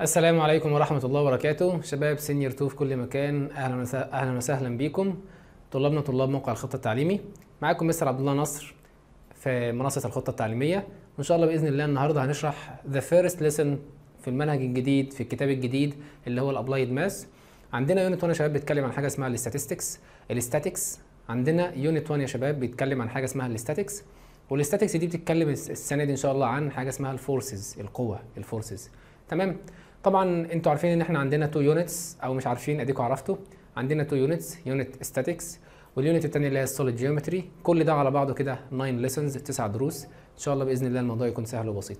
السلام عليكم ورحمة الله وبركاته شباب سينيور 2 في كل مكان أهلا وسهلا أهلا وسهلا بيكم طلابنا طلاب موقع الخطة التعليمي معاكم مستر عبد الله نصر في منصة الخطة التعليمية وإن شاء الله بإذن الله النهاردة هنشرح the first lesson في المنهج الجديد في الكتاب الجديد اللي هو الابلايد ماس عندنا يونت 1 يا شباب بيتكلم عن حاجة اسمها الاستاتستكس الاستاتكس عندنا يونت 1 يا شباب بيتكلم عن حاجة اسمها الاستاتكس والاستاتكس دي بتتكلم السنة دي إن شاء الله عن حاجة اسمها الفورسز القوة الفورسز تمام طبعا انتوا عارفين ان احنا عندنا تو يونتس او مش عارفين اديكم عرفتوا عندنا تو يونتس يونت ستاتكس واليونت الثاني اللي هي السوليد جيومتري كل ده على بعضه كده 9 ليسنز 9 دروس ان شاء الله باذن الله الموضوع يكون سهل وبسيط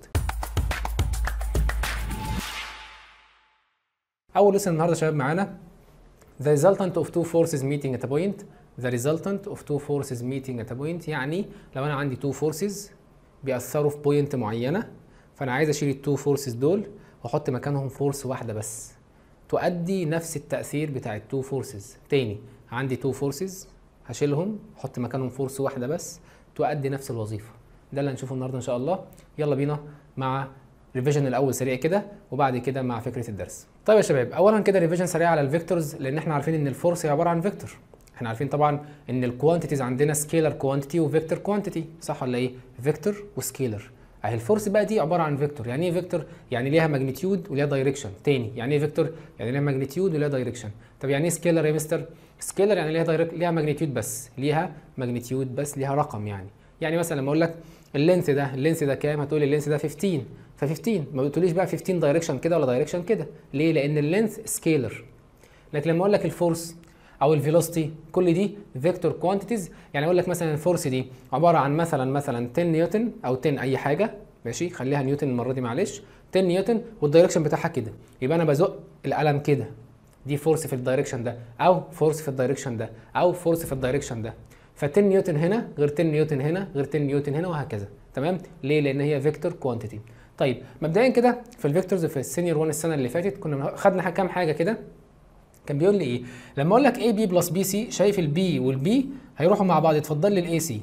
اول ليسن النهارده يا شباب معانا the resultant of two forces meeting at a point the resultant of two forces meeting at a point يعني لو انا عندي two forces بيأثروا في بوينت معينه فانا عايز اشيل التو فورسز دول واحط مكانهم فورس واحده بس تؤدي نفس التاثير بتاع التو فورسز تاني عندي تو فورسز هشيلهم احط مكانهم فورس واحده بس تؤدي نفس الوظيفه ده اللي هنشوفه النهارده ان شاء الله يلا بينا مع ريفيجن الاول سريع كده وبعد كده مع فكره الدرس طيب يا شباب اولا كده ريفيجن سريع على الفيكتورز لان احنا عارفين ان الفورس هي عباره عن فيكتور احنا عارفين طبعا ان الكوانتيتيز عندنا سكيلر كوانتيتي وفيكتور كوانتيتي صح ولا ايه فيكتور وسكيلر اهي الفورس بقى دي عباره عن فيكتور يعني ايه فيكتور يعني ليها ماجنتيود وليها دايركشن تاني يعني ايه فيكتور يعني ليها ماجنتيود وليها دايركشن طب يعني ايه سكيلر يا مستر سكيلر يعني ليها دايركت ليها ماجنتيود بس ليها ماجنتيود بس ليها رقم يعني يعني مثلا لما اقول لك اللينس ده اللينس ده كام هتقول اللينس ده 15 ف 15 ما بتقوليش بقى 15 دايركشن كده ولا دايركشن كده ليه لان اللينس سكيلر لكن لما اقول لك الفورس او الفيلوسيتي كل دي فيكتور كوانتيتيز يعني اقول لك مثلا الفورس دي عباره عن مثلا مثلا 10 نيوتن او 10 اي حاجه ماشي خليها نيوتن المره دي معلش 10 نيوتن والدايركشن بتاعها كده يبقى انا بزق القلم كده دي فورس في الدايركشن ده او فورس في الدايركشن ده او فورس في الدايركشن ده ف 10 نيوتن هنا غير 10 نيوتن هنا غير 10 نيوتن هنا وهكذا تمام ليه لان هي فيكتور كوانتيتي طيب مبدئيا كده في الفيكتورز في السينيور 1 السنه اللي فاتت كنا خدنا كام حاجه كده كان بيقول لي ايه لما اقول لك اي بي بلس بي سي شايف البي والبي هيروحوا مع بعض اتفضل لي الاي سي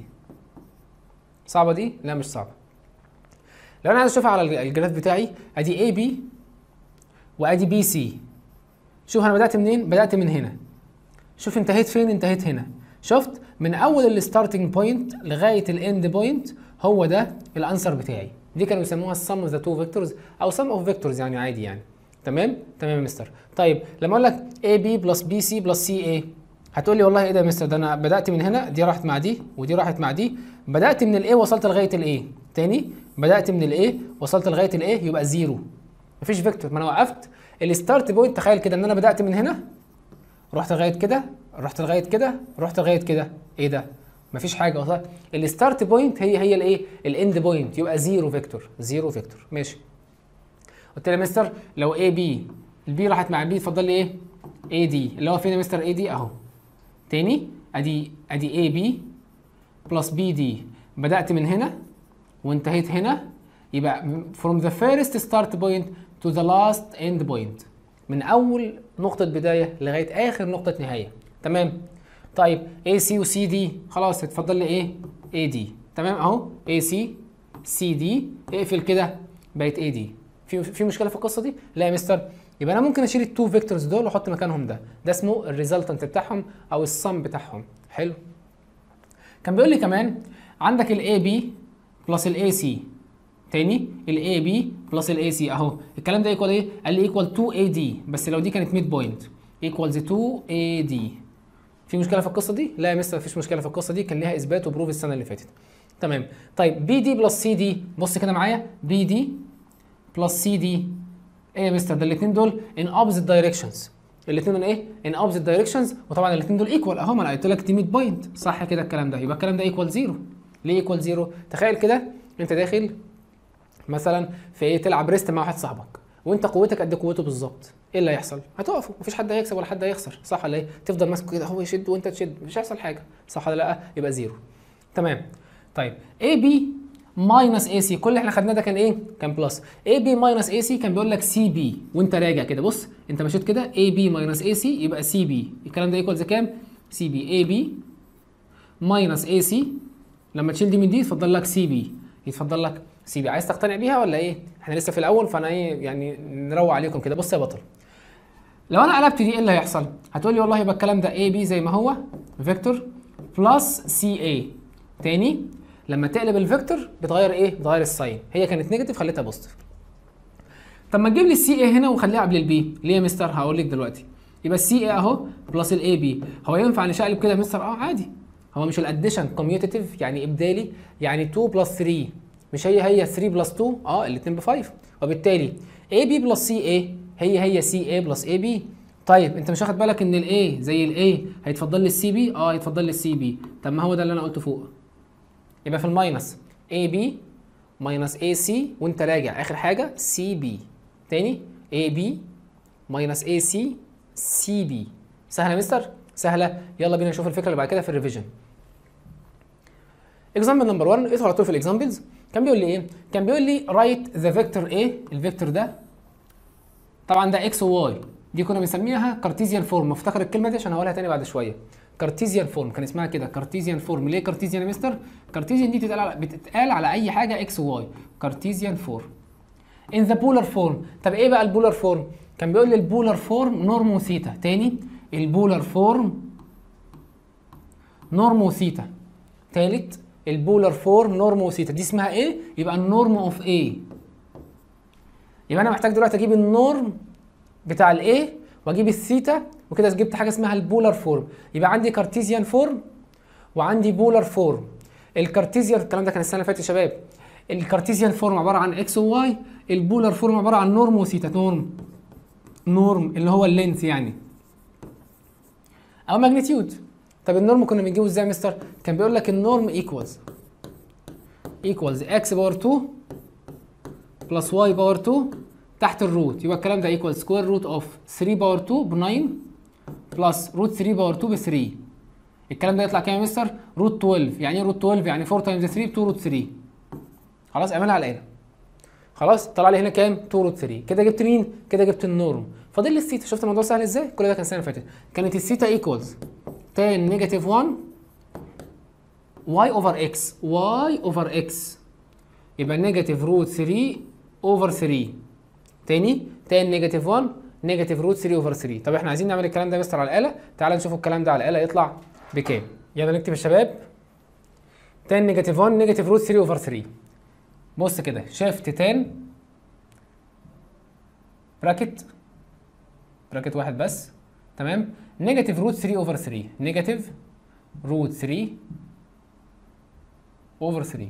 صعبه دي لا مش صعبه لو انا عايز اشوفها على الجراف بتاعي ادي اي بي وادي بي سي شوف انا بدات منين بدات من هنا شوف انتهيت فين انتهيت هنا شفت من اول الستارتنج بوينت لغايه الاند بوينت هو ده الانسر بتاعي دي كانوا يسموها السم اوف ذا تو فيكتورز او سم اوف فيكتورز يعني عادي يعني تمام تمام يا مستر طيب لما اقول لك اي بي بلس بي سي بلس سي اي هتقول لي والله ايه ده يا مستر ده انا بدات من هنا دي راحت مع دي ودي راحت مع دي بدات من الاي وصلت لغايه الاي تاني بدات من الاي وصلت لغايه الاي يبقى زيرو مفيش فيكتور ما انا وقفت الستارت بوينت تخيل كده ان انا بدات من هنا رحت لغايه كده رحت لغايه كده رحت لغايه كده ايه ده مفيش حاجه وصلت الستارت بوينت هي هي الايه الاند بوينت يبقى زيرو فيكتور زيرو فيكتور ماشي قلت له يا مستر لو اي بي البي راحت مع البي اتفضل لي ايه اي دي اللي هو فين يا مستر اي دي اهو تاني ادي ادي اي بي بلس بي دي بدات من هنا وانتهيت هنا يبقى from the first start point to the last end point من اول نقطة بداية لغاية آخر نقطة نهاية تمام طيب AC و CD خلاص اتفضل لي ايه AD تمام اهو AC CD اقفل كده بقت AD في في مشكلة في القصة دي؟ لا يا مستر يبقى انا ممكن اشيل التو فيكتورز دول واحط مكانهم ده ده اسمه الريزلتنت بتاعهم او السم بتاعهم حلو كان بيقول لي كمان عندك الاي بي بلس الاي سي تاني الاي بي بلس الاي سي اهو الكلام ده ايكوال ايه قال لي ايكوال 2 اي دي بس لو دي كانت ميد بوينت ايكوالز 2 اي دي في مشكله في القصه دي لا يا مستر مفيش مشكله في القصه دي كان ليها اثبات وبروف السنه اللي فاتت تمام طيب بي دي بلس سي دي بص كده معايا بي دي بلس سي دي ايه يا مستر ده الاثنين دول ان اوبزيت دايركشنز الاثنين دول ايه ان اوبزيت دايركشنز وطبعا الاثنين دول ايكوال اهو ما انا قلت لك دي 100 بوينت صح كده الكلام ده يبقى الكلام ده ايكوال زيرو ليه ايكوال زيرو تخيل كده انت داخل مثلا في ايه تلعب ريست مع واحد صاحبك وانت قوتك قد قوته بالظبط ايه اللي هيحصل هتقفوا مفيش حد هيكسب ولا حد هيخسر صح ولا ايه تفضل ماسكه كده هو يشد وانت تشد مش هيحصل حاجه صح ولا لا يبقى زيرو تمام طيب اي بي ماينس اي سي كل اللي احنا خدناه ده كان ايه؟ كان بلس اي بي ماينس اي سي كان بيقول لك سي بي وانت راجع كده بص انت مشيت كده اي بي ماينس اي سي يبقى سي بي الكلام ده ايكوالز كام؟ سي بي اي بي ماينس اي سي لما تشيل دي من دي يتفضل لك سي بي يتفضل لك سي بي عايز تقتنع بيها ولا ايه احنا لسه في الاول فانا ايه يعني نروق عليكم كده بص يا بطل لو انا قلبت دي ايه اللي هيحصل هتقول لي والله يبقى الكلام ده اي بي زي ما هو فيكتور بلس سي اي تاني لما تقلب الفيكتور بتغير ايه بتغير الساين هي كانت نيجاتيف خليتها بوزيتيف طب ما تجيب لي السي اي هنا وخليها قبل البي ليه يا مستر هقول لك دلوقتي يبقى السي اي اهو بلس الاي بي هو ينفع نشقلب كده يا مستر اه عادي هو مش الاديشن كوميوتيتيف يعني ابدالي يعني 2 بلس 3 مش هي هي 3 بلس 2 اه الاثنين ب 5 وبالتالي اي بي بلس سي اي هي هي سي اي بلس اي بي طيب انت مش واخد بالك ان الاي زي الاي هيتفضل لي السي بي اه هيتفضل لي السي بي طب ما هو ده اللي انا قلته فوق يبقى في الماينس اي بي ماينس اي سي وانت راجع اخر حاجه سي بي تاني اي بي ماينس اي سي سي بي سهله يا مستر سهله يلا بينا نشوف الفكره اللي بعد كده في الريفيجن اكزامبل نمبر 1 ادخل على طول في الاكزامبلز كان بيقول لي ايه كان بيقول لي رايت ذا فيكتور ايه الفيكتور ده طبعا ده اكس وواي دي كنا بنسميها كارتيزيان فورم افتكر الكلمه دي عشان هقولها تاني بعد شويه كارتيزيان فورم كان اسمها كده كارتيزيان فورم ليه كارتيزيان يا مستر كارتيزيان دي بتتقال على بتتقال على اي حاجه اكس وواي كارتيزيان فورم ان ذا بولار فورم طب ايه بقى البولار فورم كان بيقول لي البولار فورم نورمو ثيتا تاني البولار فورم نورمو ثيتا تالت البولار فورم نورمو ثيتا دي اسمها ايه يبقى النورم اوف ايه يبقى انا محتاج دلوقتي اجيب النورم بتاع الايه واجيب الثيتا وكده جبت حاجه اسمها البولار فورم يبقى عندي كارتيزيان فورم وعندي بولار فورم الكارتيزيان الكلام ده كان السنه اللي فاتت يا شباب الكارتيزيان فورم عباره عن اكس وواي البولار فورم عباره عن نورم وثيتا نورم نورم اللي هو اللينث يعني او ماجنتيود طب النورم كنا بنجيبه ازاي يا مستر كان بيقول لك النورم ايكوالز ايكوالز اكس باور 2 بلس واي باور 2 تحت الروت يبقى الكلام ده ايكوال سكوير روت اوف 3 باور 2 ب 9 بلس روت 3 باور 2 ب 3 الكلام ده يطلع كام يا مستر روت 12 يعني ايه روت 12 يعني 4 تايمز 3 ب 2 روت 3 خلاص اعملها على هنا خلاص طلع لي هنا كام 2 روت 3 كده جبت مين كده جبت النورم فاضل لي الثيتا شفت الموضوع سهل ازاي كل ده كان السنه اللي فاتت كانت الثيتا ايكوالز tan نيجاتيف 1 y اوفر اكس y اوفر اكس يبقى نيجاتيف روت 3 اوفر 3 تاني tan نيجاتيف 1 نيجاتيف روت 3 اوفر 3 طب احنا عايزين نعمل الكلام ده يا مستر على الاله تعال نشوف الكلام ده على الاله يطلع بكام يلا نكتب يا شباب tan نيجاتيف 1 نيجاتيف روت 3 اوفر 3 بص كده شيفت tan براكت براكت واحد بس تمام نيجاتيف روت 3 اوفر 3 نيجاتيف روت 3 اوفر 3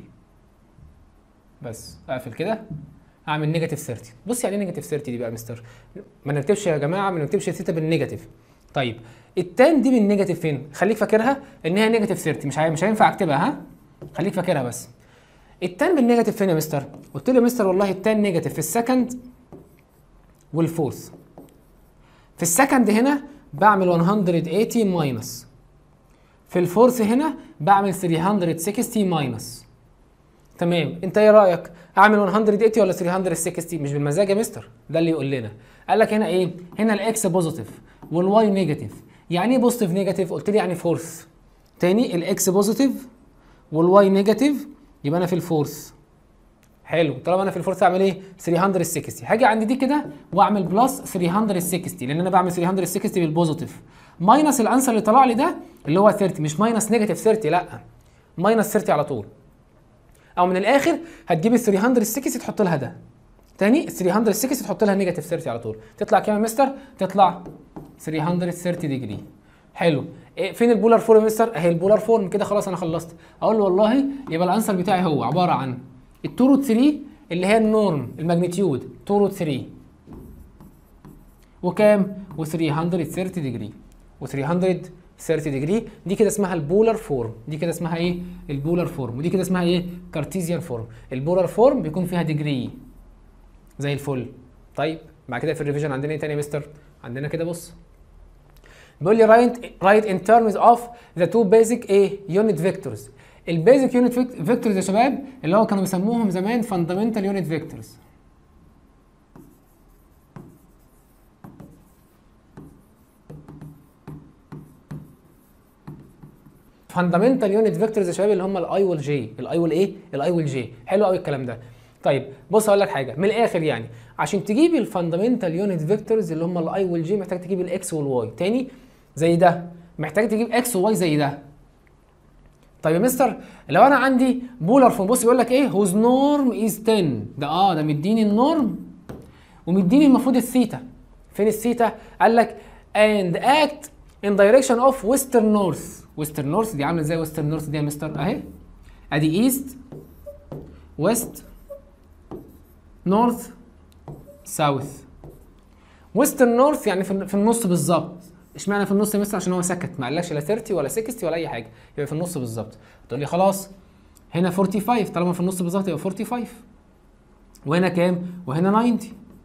بس اقفل كده اعمل نيجاتيف 30 بص يعني ايه نيجاتيف 30 دي بقى يا مستر ما نكتبش يا جماعه ما نكتبش الثيتا بالنيجاتيف طيب التان دي بالنيجاتيف فين خليك فاكرها ان هي نيجاتيف 30 مش مش هينفع اكتبها ها خليك فاكرها بس التان بالنيجاتيف فين يا مستر قلت له يا مستر والله التان نيجاتيف في السكند والفورث في السكند هنا بعمل 180 ماينس في الفورث هنا بعمل 360 ماينس تمام انت ايه رايك اعمل 180 ولا 360 مش بالمزاج يا مستر ده اللي يقول لنا قال لك هنا ايه هنا الاكس بوزيتيف والواي نيجاتيف يعني ايه بوزيتيف نيجاتيف قلت لي يعني فورث تاني الاكس بوزيتيف والواي نيجاتيف يبقى انا في الفورث حلو طالما انا في الفورث اعمل ايه 360 هاجي عند دي كده واعمل بلس 360 لان انا بعمل 360 بالبوزيتيف ماينس الانسر اللي طلع لي ده اللي هو 30 مش ماينس نيجاتيف 30 لا ماينس 30 على طول او من الاخر هتجيب ال 360 تحط لها ده تاني ال 360 تحط لها نيجاتيف 30 على طول تطلع كام يا مستر تطلع 330 ديجري حلو إيه فين البولار فورم يا مستر اهي البولار فورم كده خلاص انا خلصت اقول له والله يبقى الانسر بتاعي هو عباره عن ال 2 روت 3 اللي هي النورم الماجنتيود 2 روت 3 وكام و 330 ديجري و 330 ديجري دي كده اسمها البولار فورم دي كده اسمها ايه البولار فورم ودي كده اسمها ايه كارتيزيان فورم البولار فورم بيكون فيها ديجري زي الفل طيب بعد كده في الريفيجن عندنا ايه تاني يا مستر عندنا كده بص بيقول لي رايت رايت ان ترمز اوف ذا تو بيزك ايه يونت فيكتورز البيزك يونت فيكتورز يا شباب اللي هو كانوا بيسموهم زمان فاندامنتال يونت فيكتورز فاندامنتال يونت فيكتورز يا شباب اللي هم الاي والجي الاي والايه الاي والجي حلو قوي الكلام ده طيب بص اقول لك حاجه من الاخر يعني عشان تجيب الفاندامنتال يونت فيكتورز اللي هم الاي والجي محتاج تجيب الاكس والواي تاني زي ده محتاج تجيب اكس وواي زي ده طيب يا مستر لو انا عندي بولر فورم بص بيقول لك ايه هوز نورم از 10 ده اه ده مديني النورم ومديني المفروض الثيتا فين الثيتا قال لك and act in direction of western north western north دي عامله ازاي western north دي يا مستر اهي ادي east west north south western north يعني في في النص بالظبط اشمعنى في النص يا مستر عشان هو سكت ما قالكش لا 30 ولا 60 ولا اي حاجه يبقى في النص بالظبط تقول لي خلاص هنا 45 طالما في النص بالظبط يبقى 45 وهنا كام وهنا 90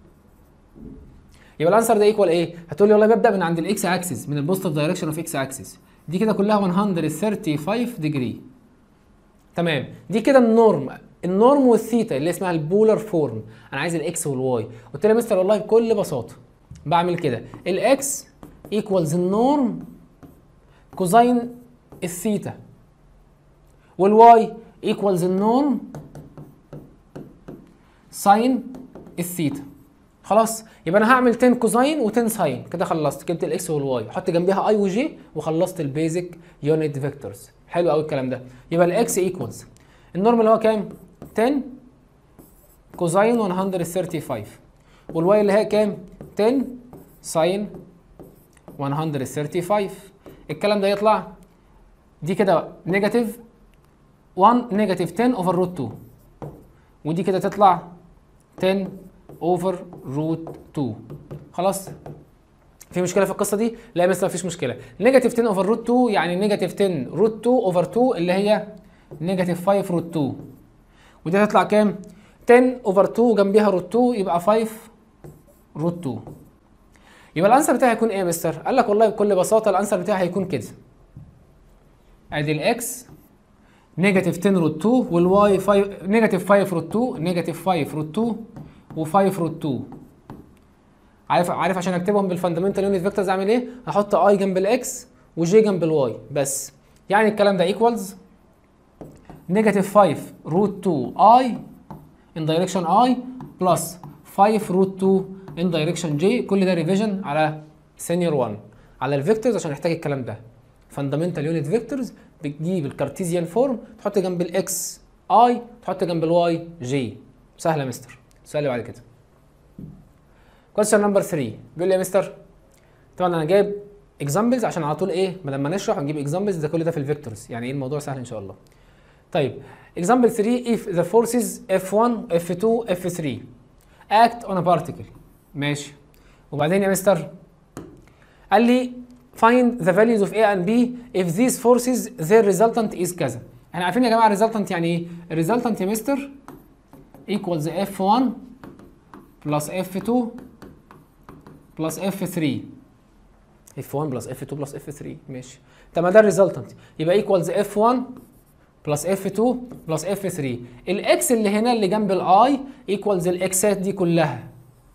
يبقى الانسر ده ايكوال ايه هتقول لي والله ببدا من عند الاكس اكسس من البوزيتيف دايركشن اوف اكس اكسس دي كده كلها 135 ديجري تمام دي كده النورم النورم والثيتا اللي اسمها البولار فورم انا عايز الاكس والواي قلت له يا مستر والله بكل بساطه بعمل كده الاكس ايكوالز النورم كوزين الثيتا والواي ايكوالز النورم ساين الثيتا خلاص يبقى انا هعمل 10 كوزين و10 ساين كده خلصت جبت الاكس والواي حط جنبيها اي وجي وخلصت البيزك يونت فيكتورز حلو قوي الكلام ده يبقى الاكس ايكوالز النورم اللي هو كام 10 كوزين 135 والواي اللي هي كام 10 ساين 135 الكلام ده يطلع دي كده نيجاتيف 1 نيجاتيف 10 اوفر روت 2 ودي كده تطلع 10 اوفر روت 2 خلاص في مشكله في القصه دي لا مثلا مفيش مشكله نيجاتيف 10 اوفر روت 2 يعني نيجاتيف 10 روت 2 اوفر 2 اللي هي نيجاتيف 5 روت 2 ودي هتطلع كام 10 اوفر 2 جنبيها روت 2 يبقى 5 روت 2 يبقى الانسر بتاعي هيكون ايه يا مستر قال لك والله بكل بساطه الانسر بتاعي هيكون كده ادي الاكس نيجاتيف 10 روت 2 والواي 5 نيجاتيف 5 روت 2 نيجاتيف 5 روت 2 و5 روت 2 عارف عارف عشان اكتبهم بالفاندامنتال يونت فيكتورز اعمل ايه؟ هحط اي جنب الاكس وجي جنب الواي بس يعني الكلام ده ايكوالز نيجاتيف 5 روت 2 اي ان دايركشن اي بلس 5 روت 2 ان دايركشن جي كل ده ريفيجن على سينيور 1 على الفيكتورز عشان نحتاج الكلام ده فاندامنتال يونت فيكتورز بتجيب الكارتيزيان فورم تحط جنب الاكس اي تحط جنب الواي جي سهله يا مستر السؤال اللي بعد كده question نمبر 3 بيقول لي يا مستر طبعا انا جايب اكزامبلز عشان على طول ايه ما لما نشرح هنجيب اكزامبلز ده كل ده في الفيكتورز يعني ايه الموضوع سهل ان شاء الله طيب example 3 if the forces F1 F2 F3 act on a particle ماشي وبعدين يا مستر قال لي find the values of A and B if these forces their resultant is كذا احنا عارفين يا جماعه resultant يعني ايه resultant يا مستر equals F1 plus F2 plus F3 F1 plus F2 plus F3 ماشي طب ما ده الريزلتنت يبقى equals F1 plus F2 plus F3 الاكس اللي هنا اللي جنب الاي equals الاكسات دي كلها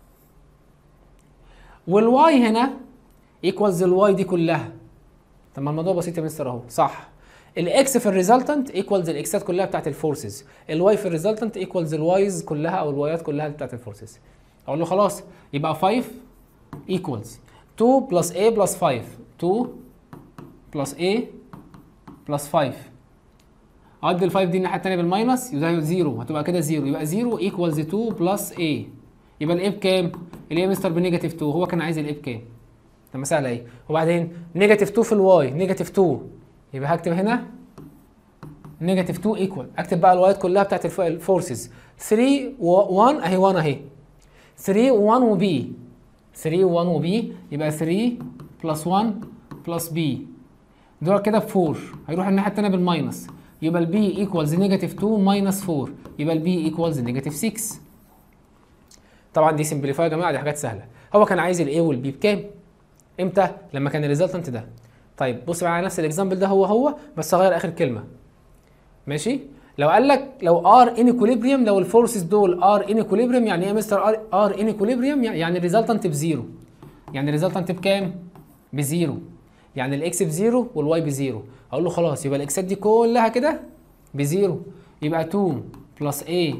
والواي هنا equals الواي دي كلها طب ما الموضوع بسيط يا مستر اهو صح الاكس في الريزلتنت ايكوالز الاكسات كلها بتاعت الفورسز الواي في الريزلتنت ايكوالز الوايز كلها او الوايات كلها بتاعت الفورسز اقول له خلاص يبقى 5 ايكوالز 2 بلس a بلس 5 2 بلس a بلس 5 اعدي ال 5 دي الناحيه الثانيه بالماينس يبقى 0 هتبقى كده 0 يبقى 0 ايكوالز 2 بلس a يبقى الايه بكام؟ الايه مستر بنيجاتيف 2 هو كان عايز الايه بكام؟ طب مسألة ايه؟ وبعدين نيجاتيف 2 في الواي نيجاتيف 2 يبقى هكتب هنا نيجاتيف 2 ايكوال اكتب بقى الوايات كلها بتاعت الفورسز 3 و1 اهي 1 اهي 3 و1 وبي 3 و1 وبي يبقى 3 بلس 1 بلس بي دول كده ب 4 هيروح الناحيه الثانيه بالماينس يبقى البي ايكوالز نيجاتيف 2 ماينس 4 يبقى البي ايكوالز نيجاتيف 6 طبعا دي سمبليفاي يا جماعه دي حاجات سهله هو كان عايز الاي والبي بكام امتى لما كان الريزلتنت ده طيب بص بقى على نفس الاكزامبل ده هو هو بس هغير اخر كلمه ماشي لو قال لك لو ار ان ايكوليبريم لو الفورسز دول ار ان ايكوليبريم يعني ايه يا مستر ار ار ان ايكوليبريم يعني الريزلتنت بزيرو يعني الريزلتنت بكام بزيرو يعني الاكس بزيرو والواي بزيرو اقول له خلاص يبقى الاكسات دي كلها كده بزيرو يبقى 2 بلس a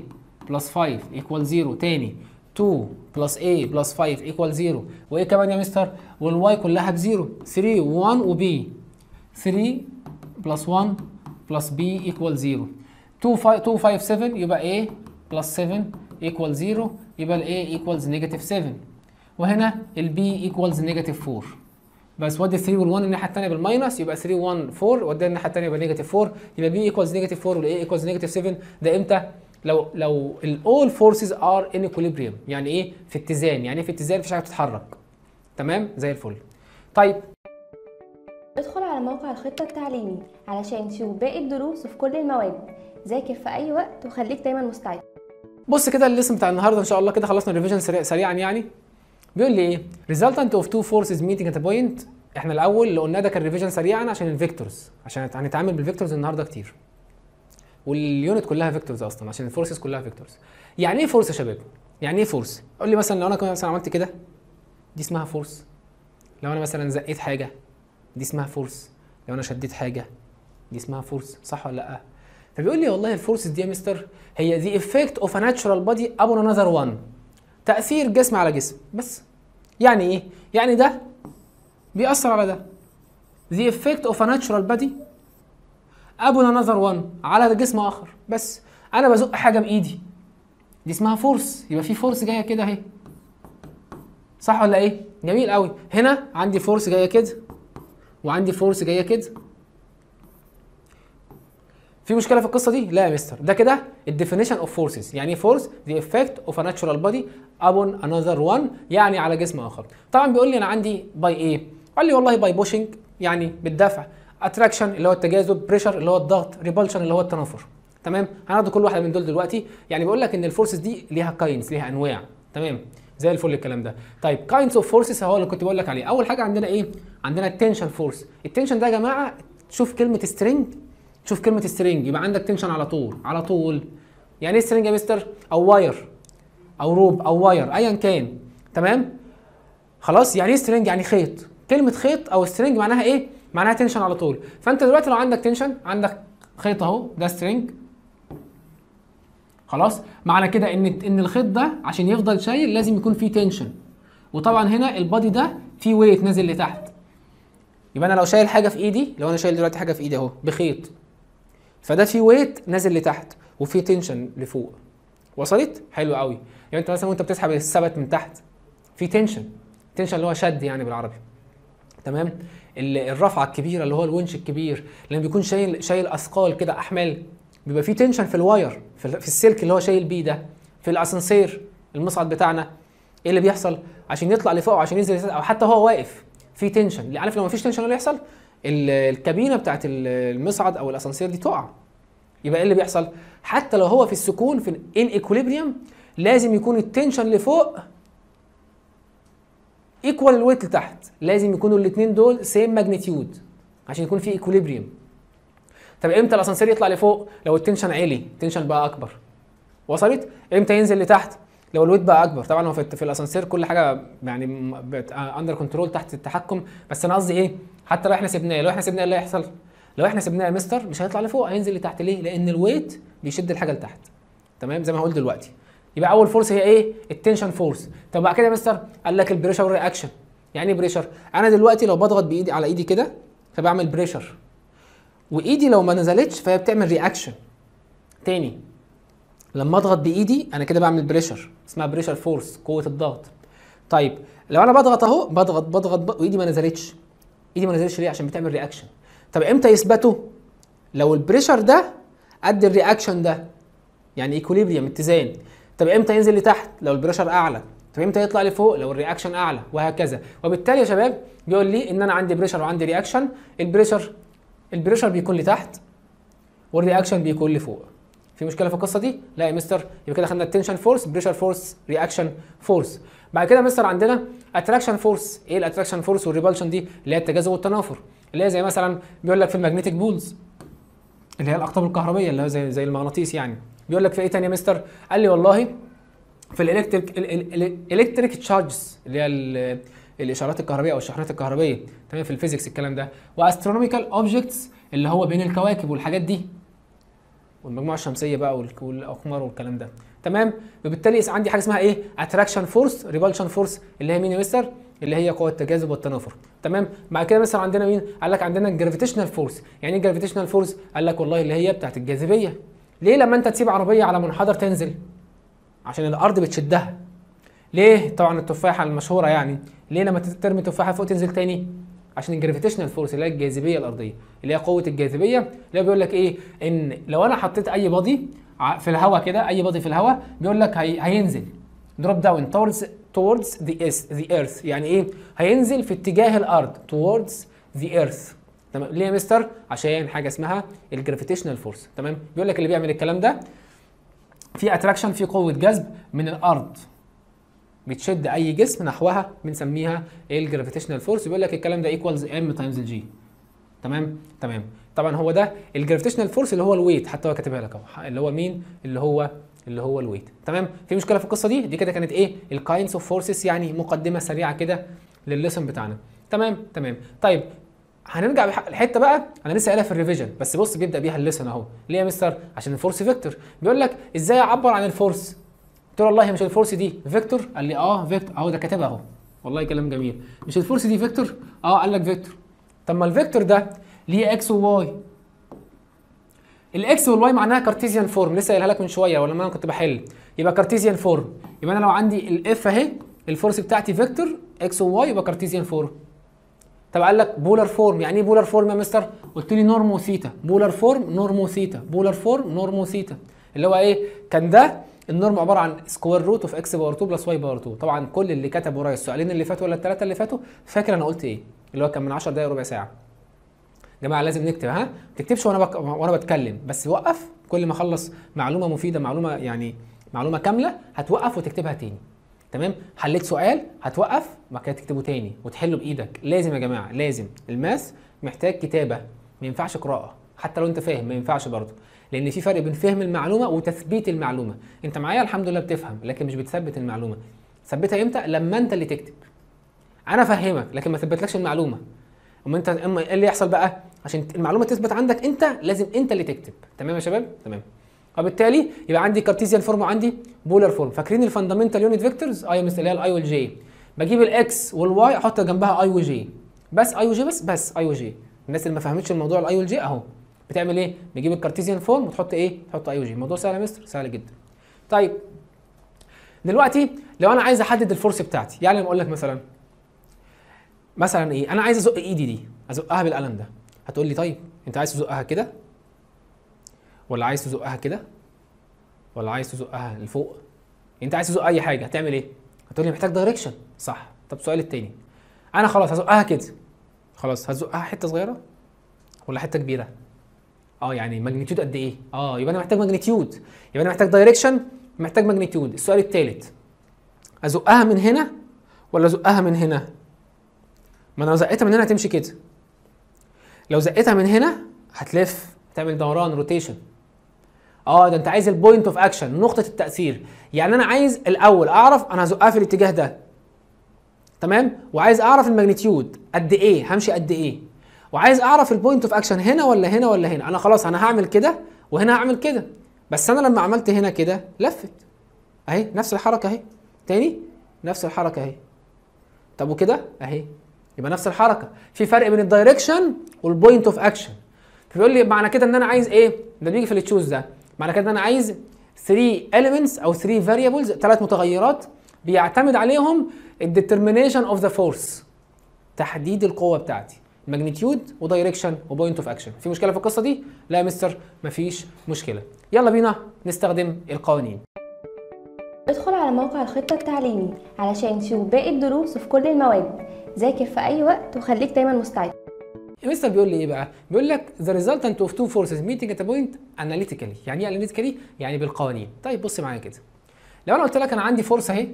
بلس 5 ايكوال 0 تاني 2 بلس a بلس 5 ايكوال 0 وايه كمان يا مستر والواي كلها بزيرو 3 و1 وb 3 بلس 1 بلس b ايكوال 0 2 5 2 5 7 يبقى a بلس 7 ايكوال 0 يبقى ال a ايكوالز نيجاتيف 7 وهنا ال b ايكوالز نيجاتيف 4 بس ودي 3 وال1 الناحيه الثانيه بالماينس يبقى 3 و1 4 ودي الناحيه الثانيه يبقى نيجاتيف 4 يبقى b ايكوالز نيجاتيف 4 وال a ايكوالز نيجاتيف 7 ده امتى؟ لو لو ال all forces are in equilibrium يعني ايه؟ في اتزان يعني ايه في اتزان مفيش حاجه بتتحرك تمام؟ زي الفل طيب ادخل على موقع الخطة التعليمي علشان تشوف باقي الدروس في كل المواد ذاكر في أي وقت وخليك دايما مستعد بص كده الليسن بتاع النهارده ان شاء الله كده خلصنا الريفيجن سريع سريعا يعني بيقول لي ايه resultant of two forces meeting at a point احنا الاول اللي قلناه ده كان ريفيجن سريعا عشان الفيكتورز عشان هنتعامل بالفيكتورز النهارده كتير واليونت كلها فيكتورز اصلا عشان الفورسز كلها فيكتورز يعني ايه فورس يا شباب يعني ايه فورس قول لي مثلا لو انا كمان مثلا عملت كده دي اسمها فورس لو انا مثلا زقيت حاجه دي اسمها فورس لو انا شديت حاجه دي اسمها فورس صح ولا لا فبيقول لي والله الفورسز دي يا مستر هي the effect of a natural body upon another one تأثير جسم على جسم بس يعني ايه؟ يعني ده بيأثر على ده the effect of a natural body upon another one على جسم آخر بس أنا بزق حاجة بإيدي دي اسمها فورس يبقى في فورس جاية كده أهي صح ولا إيه؟ جميل قوي هنا عندي فورس جاية كده وعندي فورس جاية كده في مشكله في القصه دي لا يا مستر ده كده الديفينيشن اوف فورسز يعني فورس ذا افكت اوف ا ناتشورال بودي upon انذر وان يعني على جسم اخر طبعا بيقول لي انا عندي باي ايه قال لي والله باي بوشنج يعني بالدفع اتراكشن اللي هو التجاذب بريشر اللي هو الضغط ريبلشن اللي هو التنافر تمام هناخد كل واحده من دول دلوقتي يعني بيقول لك ان الفورسز دي ليها كاينز ليها انواع تمام زي الفل الكلام ده طيب كاينز اوف فورسز هو اللي كنت بقول لك عليه اول حاجه عندنا ايه عندنا التنشن فورس التنشن ده يا جماعه شوف كلمه سترينج شوف كلمه سترينج يبقى عندك تنشن على طول على طول يعني ايه سترينج يا مستر او واير او روب او واير ايا كان تمام خلاص يعني ايه سترينج يعني خيط كلمه خيط او سترينج معناها ايه معناها تنشن على طول فانت دلوقتي لو عندك تنشن عندك خيط اهو ده سترينج خلاص معنى كده ان ان الخيط ده عشان يفضل شايل لازم يكون فيه تنشن وطبعا هنا البادي ده فيه ويت نازل لتحت يبقى انا لو شايل حاجه في ايدي لو انا شايل دلوقتي حاجه في ايدي اهو بخيط فده فيه ويت نازل لتحت وفيه تنشن لفوق وصلت حلو قوي يعني انت مثلا وانت بتسحب السبت من تحت في تنشن تنشن اللي هو شد يعني بالعربي تمام ال- الرفعه الكبيره اللي هو الونش الكبير لما بيكون شايل شايل اثقال كده احمال بيبقى في تنشن في الواير في, ال- في السلك اللي هو شايل بيه ده في الاسانسير المصعد بتاعنا ايه اللي بيحصل عشان يطلع لفوق او عشان ينزل لتحت او حتى هو واقف في تنشن اللي عارف لو ما فيش تنشن إيه اللي يحصل ال- الكابينه بتاعت ال- المصعد او الاسانسير دي تقع يبقى ايه اللي بيحصل حتى لو هو في السكون في ان ايكوليبريم لازم يكون التنشن لفوق ايكوال الويت لتحت لازم يكونوا الاثنين دول سيم ماجنتيود عشان يكون في ايكوليبريم طب امتى الاسانسير يطلع لفوق لو التنشن عالي التنشن بقى اكبر وصلت امتى ينزل لتحت لو الويت بقى اكبر طبعا هو في, في الاسانسير كل حاجه يعني اندر كنترول تحت التحكم بس انا قصدي ايه حتى لو احنا سيبناه لو احنا سيبناه إيه اللي هيحصل لو احنا سيبناه يا مستر مش هيطلع لفوق هينزل لتحت ليه لان الويت بيشد الحاجه لتحت تمام زي ما هقول دلوقتي يبقى اول فورس هي ايه التنشن فورس طب بعد كده يا مستر قال لك البريشر رياكشن يعني ايه بريشر انا دلوقتي لو بضغط بايدي على ايدي كده فبعمل بريشر وايدي لو ما نزلتش فهي بتعمل رياكشن تاني لما اضغط بايدي انا كده بعمل بريشر اسمها بريشر فورس قوه الضغط طيب لو انا بضغط اهو بضغط بضغط, بضغط وايدي ما نزلتش ايدي ما نزلتش ليه عشان بتعمل رياكشن طب امتى يثبتوا لو البريشر ده قد الرياكشن ده يعني ايكوليبريم اتزان طب امتى ينزل لتحت لو البريشر اعلى طب امتى يطلع لفوق لو الرياكشن اعلى وهكذا وبالتالي يا شباب بيقول لي ان انا عندي بريشر وعندي رياكشن البريشر البريشر بيكون لتحت والرياكشن بيكون لفوق في مشكله في القصه دي لا يا مستر يبقى كده خدنا التنشن فورس بريشر فورس رياكشن فورس بعد كده يا مستر عندنا اتراكشن فورس ايه الاتراكشن فورس والريبلشن دي اللي هي التجاذب والتنافر اللي هي زي مثلا بيقول لك في الماجنتيك بولز اللي هي الاقطاب الكهربيه اللي هو زي زي المغناطيس يعني بيقول لك في ايه تاني يا مستر قال لي والله في الالكتريك الالكتريك تشارجز اللي هي ال- الاشارات الكهربائيه او الشحنات الكهربائيه تمام في الفيزيكس الكلام ده واسترونوميكال اوبجكتس اللي هو بين الكواكب والحاجات دي والمجموعه الشمسيه بقى والك- والاقمار والكلام ده تمام وبالتالي عندي حاجه اسمها ايه اتراكشن فورس ريبالشن فورس اللي هي مين يا مستر اللي هي قوه التجاذب والتنافر تمام بعد كده مثلا عندنا مين قال لك عندنا الجرافيتيشنال فورس يعني ايه الجرافيتيشنال فورس قال لك والله اللي هي بتاعت الجاذبيه ليه لما انت تسيب عربيه على منحدر تنزل عشان الارض بتشدها ليه طبعا التفاحه المشهوره يعني ليه لما ترمي تفاحه فوق تنزل تاني عشان الجرافيتيشنال فورس اللي هي الجاذبيه الارضيه اللي هي قوه الجاذبيه اللي هو بيقول لك ايه ان لو انا حطيت اي بادي في الهواء كده اي بادي في الهواء بيقول لك هي هينزل دروب داون towards towards the earth the earth يعني ايه هينزل في اتجاه الارض towards the earth تمام ليه يا مستر عشان حاجه اسمها الجرافيتيشنال فورس تمام بيقول لك اللي بيعمل الكلام ده في اتراكشن في قوه جذب من الارض بتشد اي جسم نحوها بنسميها الجرافيتيشنال فورس بيقول لك الكلام ده ايكوالز ام تايمز الجي تمام تمام طبعا هو ده الجرافيتيشنال فورس اللي هو الويت حتى هو كاتبها لك اهو اللي هو مين اللي هو اللي هو الويت تمام في مشكله في القصه دي دي كده كانت ايه الكاينز اوف فورسز يعني مقدمه سريعه كده للليسن بتاعنا تمام تمام طيب هنرجع الحته بقى انا لسه قايلها في الريفيجن بس بص بيبدا بيها الليسن اهو ليه يا مستر عشان الفورس فيكتور بيقول لك ازاي اعبر عن الفورس قلت له والله مش الفورس دي فيكتور قال لي اه فيكتور اهو ده كاتبها اهو والله كلام جميل مش الفورس دي فيكتور اه قال لك فيكتور طب ما الفيكتور ده ليه اكس وواي الاكس والواي معناها كارتيزيان فورم لسه قايلها لك من شويه ولا ما انا كنت بحل يبقى كارتيزيان فورم يبقى انا لو عندي الاف اهي الفورس بتاعتي فيكتور اكس وواي يبقى كارتيزيان فورم طب قال لك بولار فورم يعني ايه بولار فورم يا مستر قلت لي نورمو ثيتا بولار فورم نورمو ثيتا بولار فورم نورمو ثيتا اللي هو ايه كان ده النورم عباره عن سكوير روت اوف اكس باور 2 بلس واي باور 2 طبعا كل اللي كتب ورايا السؤالين اللي فاتوا ولا الثلاثه اللي فاتوا فاكر انا قلت ايه اللي هو كان من 10 دقايق ربع ساعه يا جماعه لازم نكتب ها ما تكتبش وانا بك... وانا بتكلم بس وقف كل ما اخلص معلومه مفيده معلومه يعني معلومه كامله هتوقف وتكتبها تاني تمام حليت سؤال هتوقف بعد كده تكتبه تاني وتحله بايدك لازم يا جماعه لازم الماس محتاج كتابه ما ينفعش قراءه حتى لو انت فاهم ما ينفعش برضه لان في فرق بين فهم المعلومه وتثبيت المعلومه انت معايا الحمد لله بتفهم لكن مش بتثبت المعلومه ثبتها امتى لما انت اللي تكتب انا افهمك لكن ما ثبتلكش المعلومه اما انت اما ايه اللي يحصل بقى عشان المعلومه تثبت عندك انت لازم انت اللي تكتب تمام يا شباب تمام وبالتالي يبقى عندي كارتيزيان فورم وعندي بولار فورم فاكرين الفاندامنتال يونت فيكتورز اي مثل اللي هي الاي والجي بجيب الاكس والواي احط جنبها اي وجي بس اي وجي بس بس اي وجي الناس اللي ما فهمتش الموضوع الاي والجي اهو بتعمل ايه بتجيب الكارتيزيان فورم وتحط ايه تحط اي وجي الموضوع سهل يا مستر سهل جدا طيب دلوقتي لو انا عايز احدد الفورس بتاعتي يعني لما اقول لك مثلا مثلا ايه انا عايز ازق ايدي دي ازقها بالقلم ده هتقول لي طيب انت عايز تزقها كده ولا عايز تزقها كده ولا عايز تزقها لفوق انت عايز تزق اي حاجه هتعمل ايه هتقول لي محتاج دايركشن صح طب السؤال التاني انا خلاص هزقها كده خلاص هزقها حته صغيره ولا حته كبيره اه يعني ماجنتيود قد ايه اه يبقى انا محتاج ماجنتيود يبقى انا محتاج دايركشن محتاج ماجنتيود السؤال الثالث ازقها من هنا ولا ازقها من هنا ما انا لو زقتها من هنا هتمشي كده لو زقتها من هنا هتلف تعمل دوران روتيشن اه ده انت عايز البوينت اوف اكشن نقطه التاثير يعني انا عايز الاول اعرف انا هزقها في الاتجاه ده تمام وعايز اعرف الماجنتيود قد ايه همشي قد ايه وعايز اعرف البوينت اوف اكشن هنا ولا هنا ولا هنا انا خلاص انا هعمل كده وهنا هعمل كده بس انا لما عملت هنا كده لفت اهي نفس الحركه اهي تاني نفس الحركه اهي طب وكده اهي يبقى نفس الحركه في فرق بين الدايركشن والبوينت اوف اكشن فبيقول لي معنى كده ان انا عايز ايه ده بيجي في التشوز ده معنى كده ان انا عايز 3 elements او 3 variables ثلاث متغيرات بيعتمد عليهم الديترمينيشن اوف ذا فورس تحديد القوه بتاعتي ماجنتيود ودايركشن وبوينت اوف اكشن في مشكله في القصه دي لا يا مستر مفيش مشكله يلا بينا نستخدم القوانين ادخل على موقع الخطة التعليمي علشان تشوف باقي الدروس في كل المواد ذاكر في أي وقت وخليك دايما مستعد مستر بيقول لي ايه بقى؟ بيقول لك the resultant of two forces meeting at a point analytically، يعني ايه analytically؟ يعني بالقوانين. طيب بص معايا كده. لو انا قلت لك انا عندي فورس اهي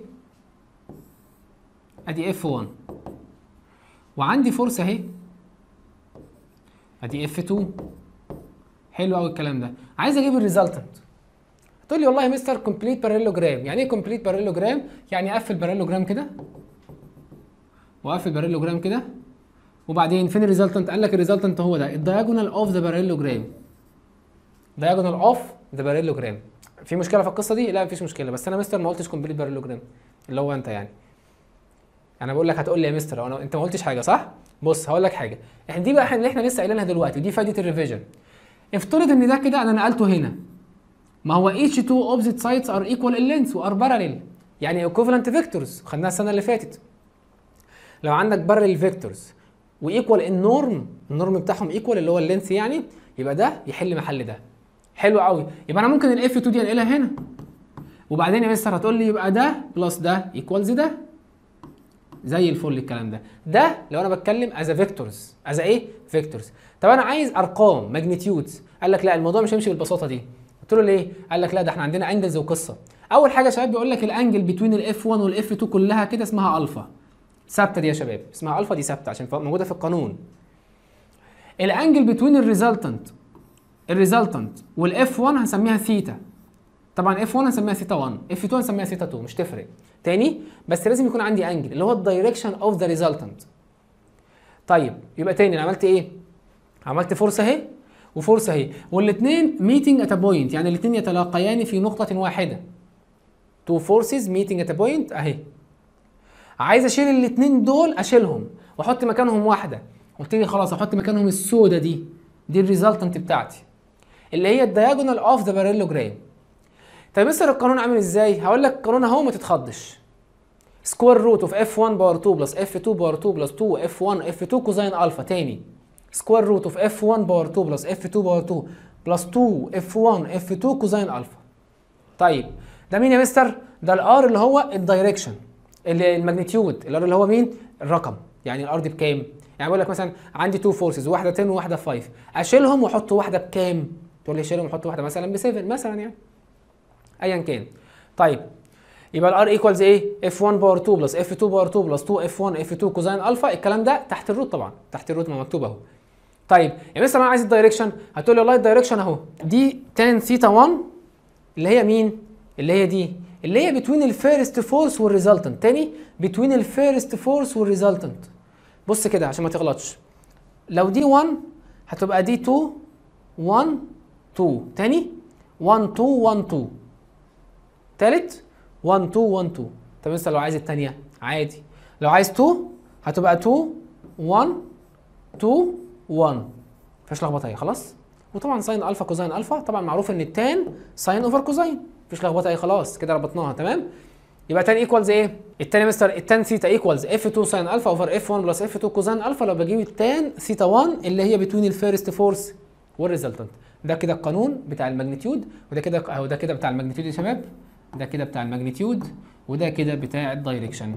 ادي F1 وعندي فورس اهي ادي F2 حلو قوي الكلام ده. عايز اجيب الريزلتنت. تقول لي والله يا مستر كومبليت باراليلوجرام، يعني ايه كومبليت باراليلوجرام؟ يعني اقفل باراليلوجرام كده واقفل باراليلوجرام كده وبعدين فين الريزلتنت؟ قال لك الريزلتنت هو ده الدياجونال اوف ذا باراليلوجرام. دياجونال اوف ذا باراليلوجرام. في مشكله في القصه دي لا مفيش مشكله بس انا مستر ما قلتش كومبليت بارالوجرام اللي هو انت يعني انا بقول لك هتقول لي يا مستر انا انت ما قلتش حاجه صح بص هقول لك حاجه احنا دي بقى اللي احنا لسه قايلينها دلوقتي ودي فايده الريفيجن افترض ان ده كده انا نقلته هنا ما هو each two opposite sides are equal in length وار parallel يعني equivalent vectors خدناها السنه اللي فاتت لو عندك parallel vectors وايكوال النورم النورم بتاعهم ايكوال اللي هو اللينث يعني يبقى ده يحل محل ده حلو قوي يبقى انا ممكن الاف 2 دي انقلها هنا وبعدين يا مستر هتقول لي يبقى ده بلس ده ايكوالز ده زي الفل الكلام ده ده لو انا بتكلم از فيكتورز از ايه فيكتورز طب انا عايز ارقام ماجنتيودز قال لك لا الموضوع مش هيمشي بالبساطه دي قلت له ليه قال لك لا ده احنا عندنا انجلز وقصه اول حاجه يا شباب بيقول لك الانجل بين الاف 1 والاف 2 كلها كده اسمها الفا ثابته دي يا شباب اسمها الفا دي ثابته عشان موجوده في القانون الانجل بين الريزلتنت الريزلتنت والاف 1 هنسميها ثيتا طبعا اف 1 هنسميها ثيتا 1 اف 2 هنسميها ثيتا 2 مش تفرق تاني بس لازم يكون عندي انجل اللي هو الدايركشن اوف ذا ريزلتنت طيب يبقى تاني انا عملت ايه عملت فورس اهي وفورس اهي والاثنين ميتنج ات بوينت يعني الاثنين يتلاقيان في نقطه واحده تو فورسز ميتنج ات بوينت اهي عايز اشيل الاثنين دول اشيلهم واحط مكانهم واحده قلت لي خلاص احط مكانهم السودا دي دي الريزلتنت بتاعتي اللي هي الدياجونال اوف ذا بارالوجرام طيب مستر القانون عامل ازاي هقول لك القانون اهو ما تتخضش سكوير روت اوف اف 1 باور 2 بلس اف 2 باور 2 بلس 2 اف 1 اف 2 كوزين الفا تاني سكوير روت اوف اف 1 باور 2 بلس اف 2 باور 2 بلس 2 اف 1 اف 2 كوزين الفا طيب ده مين يا مستر ده الار اللي هو الدايركشن اللي الماجنتيود الار اللي هو مين الرقم يعني الار دي بكام يعني بقول لك مثلا عندي تو فورسز واحده 10 وواحده 5 اشيلهم واحط واحده بكام تقول لي اشيلهم واحط واحده مثلا ب 7 مثلا يعني ايا كان طيب يبقى الار ايكوالز ايه اف 1 باور 2 بلس اف 2 باور 2 بلس 2 اف 1 اف 2 كوزين الفا الكلام ده تحت الروت طبعا تحت الروت ما مكتوب اهو طيب يا مثلا انا عايز الدايركشن هتقول لي والله الدايركشن اهو دي تان ثيتا 1 اللي هي مين اللي هي دي اللي هي بتوين الفيرست فورس والريزلتنت تاني بتوين الفيرست فورس والريزلتنت بص كده عشان ما تغلطش لو دي 1 هتبقى دي 2 1 2 تاني 1 2 1 2 تالت 1 2 1 2 طب انت لو عايز الثانيه عادي لو عايز 2 هتبقى 2 1 2 1 مفيش لخبطه اهي خلاص وطبعا ساين الفا كوزين الفا طبعا معروف ان التان ساين اوفر كوزين مفيش لخبطه اهي خلاص كده ربطناها تمام يبقى تان ايكوالز ايه التاني مستر التان ثيتا ايكوالز اف 2 ساين الفا اوفر اف 1 بلس اف 2 كوزين الفا لو بجيب التان ثيتا 1 اللي هي بتوين الفيرست فورس والريزلتنت ده كده القانون بتاع الماجنتيود وده كده اهو ده كده بتاع الماجنتيود يا شباب ده كده بتاع الماجنتيود وده كده بتاع الدايركشن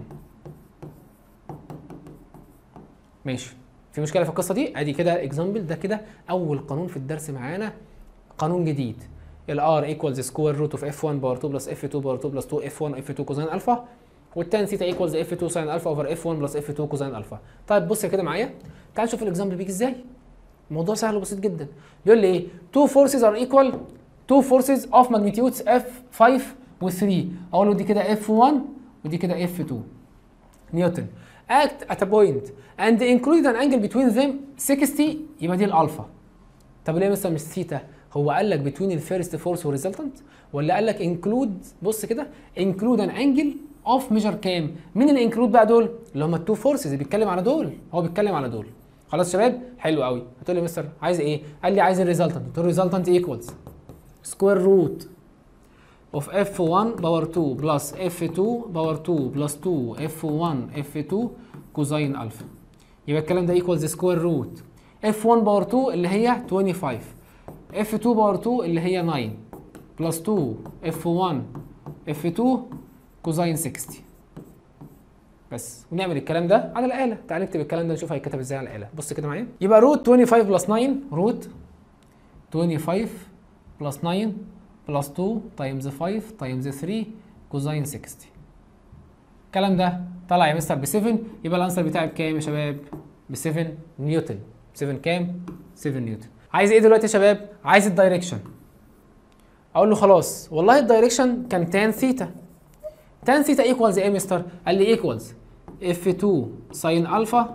ماشي في مشكله في القصه دي ادي كده اكزامبل ده كده اول قانون في الدرس معانا قانون جديد الار ايكوالز سكوير روت اوف اف 1 باور 2 بلس اف 2 باور 2 بلس 2 اف 1 اف 2 كوزين الفا والتان ثيتا ايكوالز اف 2 ساين الفا اوفر اف 1 بلس اف 2 كوزين الفا طيب بص كده معايا تعال نشوف الاكزامبل بيجي ازاي الموضوع سهل وبسيط جدا بيقول لي ايه two forces are equal two forces of magnitudes f5 و 3 اقول له دي كده f1 ودي كده f2 نيوتن act at a point and include an angle between them 60 يبقى دي الالفا طب ليه مثلا مش ثيتا هو قال لك between الفيرست فورس والريزلتنت ولا قال لك انكلود بص كده انكلود ان انجل اوف ميجر كام مين اللي انكلود بقى دول اللي هم التو فورسز اللي بيتكلم على دول هو بيتكلم على دول خلاص يا شباب حلو قوي هتقول لي مستر عايز ايه قال لي عايز الريزلتنت قلت له الريزلتنت ايكوالز سكوير روت اوف f1 باور 2 بلس f2 باور 2 بلس 2 f1 f2 كوزين الفا يبقى الكلام ده ايكوالز سكوير روت f1 باور 2 اللي هي 25 f2 باور 2 اللي هي 9 بلس 2 f1 f2 كوزين 60 بس ونعمل الكلام ده على الاله تعال نكتب الكلام ده نشوف هيتكتب ازاي على الاله بص كده معايا يبقى روت 25 بلس 9 روت 25 بلس 9 بلس 2 تايمز 5 تايمز 3 كوزين 60 الكلام ده طلع يا مستر ب 7 يبقى الانسر بتاعي بكام يا شباب؟ ب 7 نيوتن 7 كام؟ 7 نيوتن عايز ايه دلوقتي يا شباب؟ عايز الدايركشن اقول له خلاص والله الدايركشن كان تان ثيتا تان ثيتا ايكوالز ايه يا مستر؟ قال لي ايكوالز اف 2 ساين الفا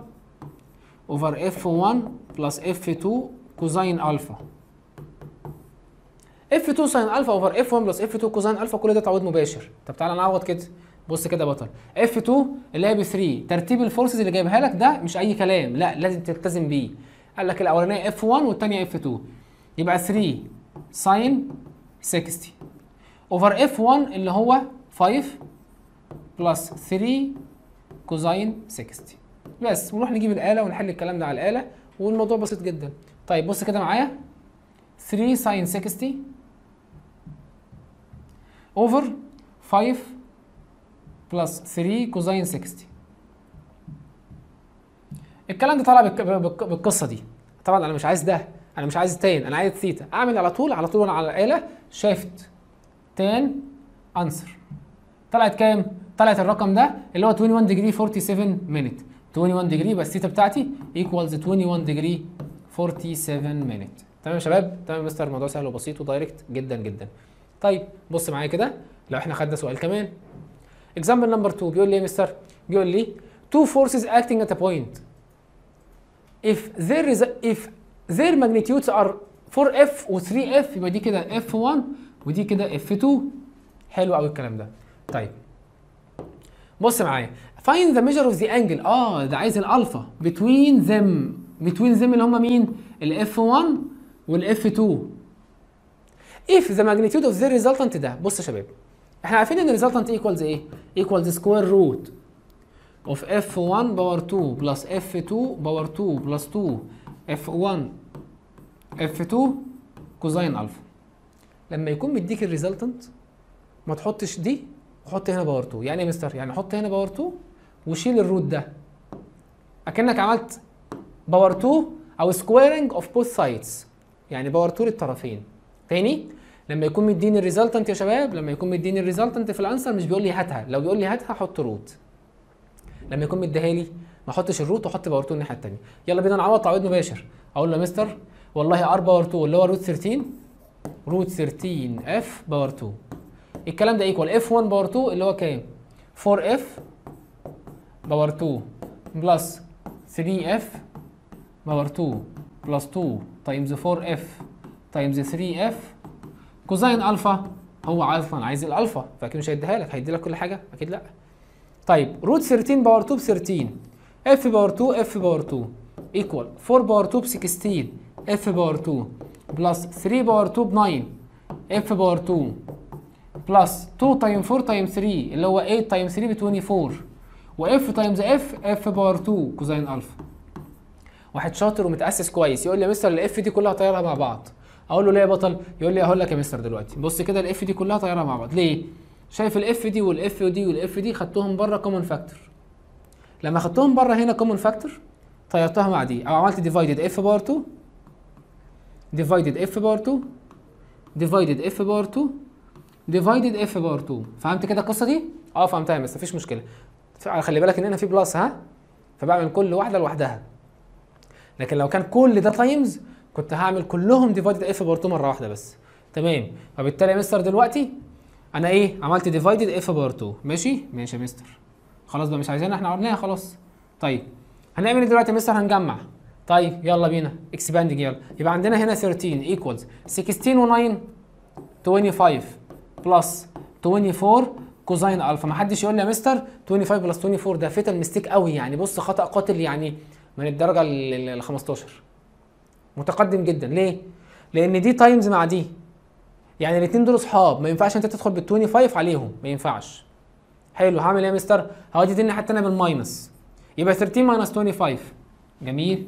اوفر اف 1 بلس اف 2 كوزين الفا اف 2 ساين الفا اوفر اف 1 بلس اف 2 كوزين الفا كل ده تعويض مباشر طب تعالى نعوض كده بص كده يا بطل اف 2 اللي هي ب 3 ترتيب الفورسز اللي جايبها لك ده مش اي كلام لا لازم تلتزم بيه قال لك الاولانيه اف 1 والثانيه اف 2 يبقى 3 ساين 60 اوفر اف 1 اللي هو 5 بلس 3 كوزين 60 بس ونروح نجيب الاله ونحل الكلام ده على الاله والموضوع بسيط جدا طيب بص كده معايا 3 ساين 60 اوفر 5 بلس 3 كوزين 60 الكلام ده طالع بالك- بالك- بالقصه دي طبعا انا مش عايز ده انا مش عايز تان انا عايز ثيتا اعمل على طول على طول وانا على الاله شيفت تان انسر طلعت كام طلعت الرقم ده اللي هو 21 ديجري 47 مينت 21 ديجري بس الثيتا بتاعتي ايكوالز 21 ديجري 47 مينت تمام يا شباب تمام يا مستر الموضوع سهل وبسيط ودايركت جدا جدا طيب بص معايا كده لو احنا خدنا سؤال كمان example number 2 بيقول لي يا مستر بيقول لي two forces acting at a point if their is if their magnitudes are 4f و 3f يبقى دي كده f1 ودي كده f2 حلو قوي الكلام ده طيب بص معايا find the measure of the angle اه ده عايز الالفا between them between them اللي هم مين ال f1 وال f2 if the magnitude of the resultant ده بص يا شباب احنا عارفين ان resultant equals ايه equals square root of f1 باور 2 plus f2 باور 2 plus 2 f1 f2 كوزين الفا لما يكون مديك الريزلتنت ما تحطش دي وحط هنا باور 2 يعني ايه يا مستر يعني حط هنا باور 2 وشيل الروت ده اكنك عملت باور 2 او سكويرنج اوف بوث سايدز يعني باور 2 للطرفين تاني لما يكون مديني الريزلتنت يا شباب لما يكون مديني الريزلتنت في الانسر مش بيقول لي هاتها لو بيقول لي هاتها حط روت لما يكون مديها لي ما احطش الروت واحط باور 2 الناحيه الثانيه يلا بينا نعوض تعويض مباشر اقول له يا مستر والله ار باور 2 اللي هو روت 13 روت 13 اف باور 2 الكلام ده ايكوال اف 1 باور 2 اللي هو كام 4 اف باور 2 بلس 3 اف باور 2 بلس 2 تايمز 4 اف تايمز 3 اف كوزين الفا هو اصلا عايز الالفا فاكيد مش هيديها لك هيدي لك كل حاجه اكيد لا طيب روت 13 باور 2 ب 13 اف باور 2 اف باور 2 ايكوال 4 باور 2 ب 16 اف باور 2 بلس 3 باور 2 ب 9 اف باور 2 بلس 2 تايم 4 تايم 3 اللي هو 8 تايم 3 ب 24 واف تايمز اف اف باور 2 كوزين الفا واحد شاطر ومتاسس كويس يقول لي يا مستر الاف دي كلها طيارها مع بعض اقول له ليه يا بطل يقول لي هقول لك يا مستر دلوقتي بص كده الاف دي كلها طيارها مع بعض ليه شايف الاف دي والاف دي والاف دي خدتهم بره كومن فاكتور لما خدتهم بره هنا كومن فاكتور طيرتها مع دي او عملت ديفايدد اف باور 2 ديفايدد اف باور 2 ديفايدد اف باور 2 ديفايدد اف باور 2 فهمت كده القصه دي اه فهمتها بس مفيش مشكله خلي بالك ان هنا في بلس ها فبعمل كل واحده لوحدها لكن لو كان كل ده تايمز كنت هعمل كلهم ديفايدد اف باور 2 مره واحده بس تمام فبالتالي يا مستر دلوقتي انا ايه عملت ديفايدد اف باور 2 ماشي ماشي يا مستر خلاص بقى مش عايزينها احنا عملناها خلاص طيب هنعمل ايه دلوقتي يا مستر هنجمع طيب يلا بينا اكسباندنج يلا يبقى عندنا هنا 13 ايكوالز 16 و9 25 بلس 24 كوزين الفا ما حدش يقول لي يا مستر 25 بلس 24 ده فيتال ميستيك قوي يعني بص خطا قاتل يعني من الدرجه ال 15 متقدم جدا ليه لان دي تايمز مع دي يعني الاثنين دول اصحاب ما ينفعش انت تدخل بال 25 عليهم ما ينفعش حلو هعمل ايه يا مستر هودي دي الناحيه الثانيه بالماينس يبقى 13 ماينس 25 جميل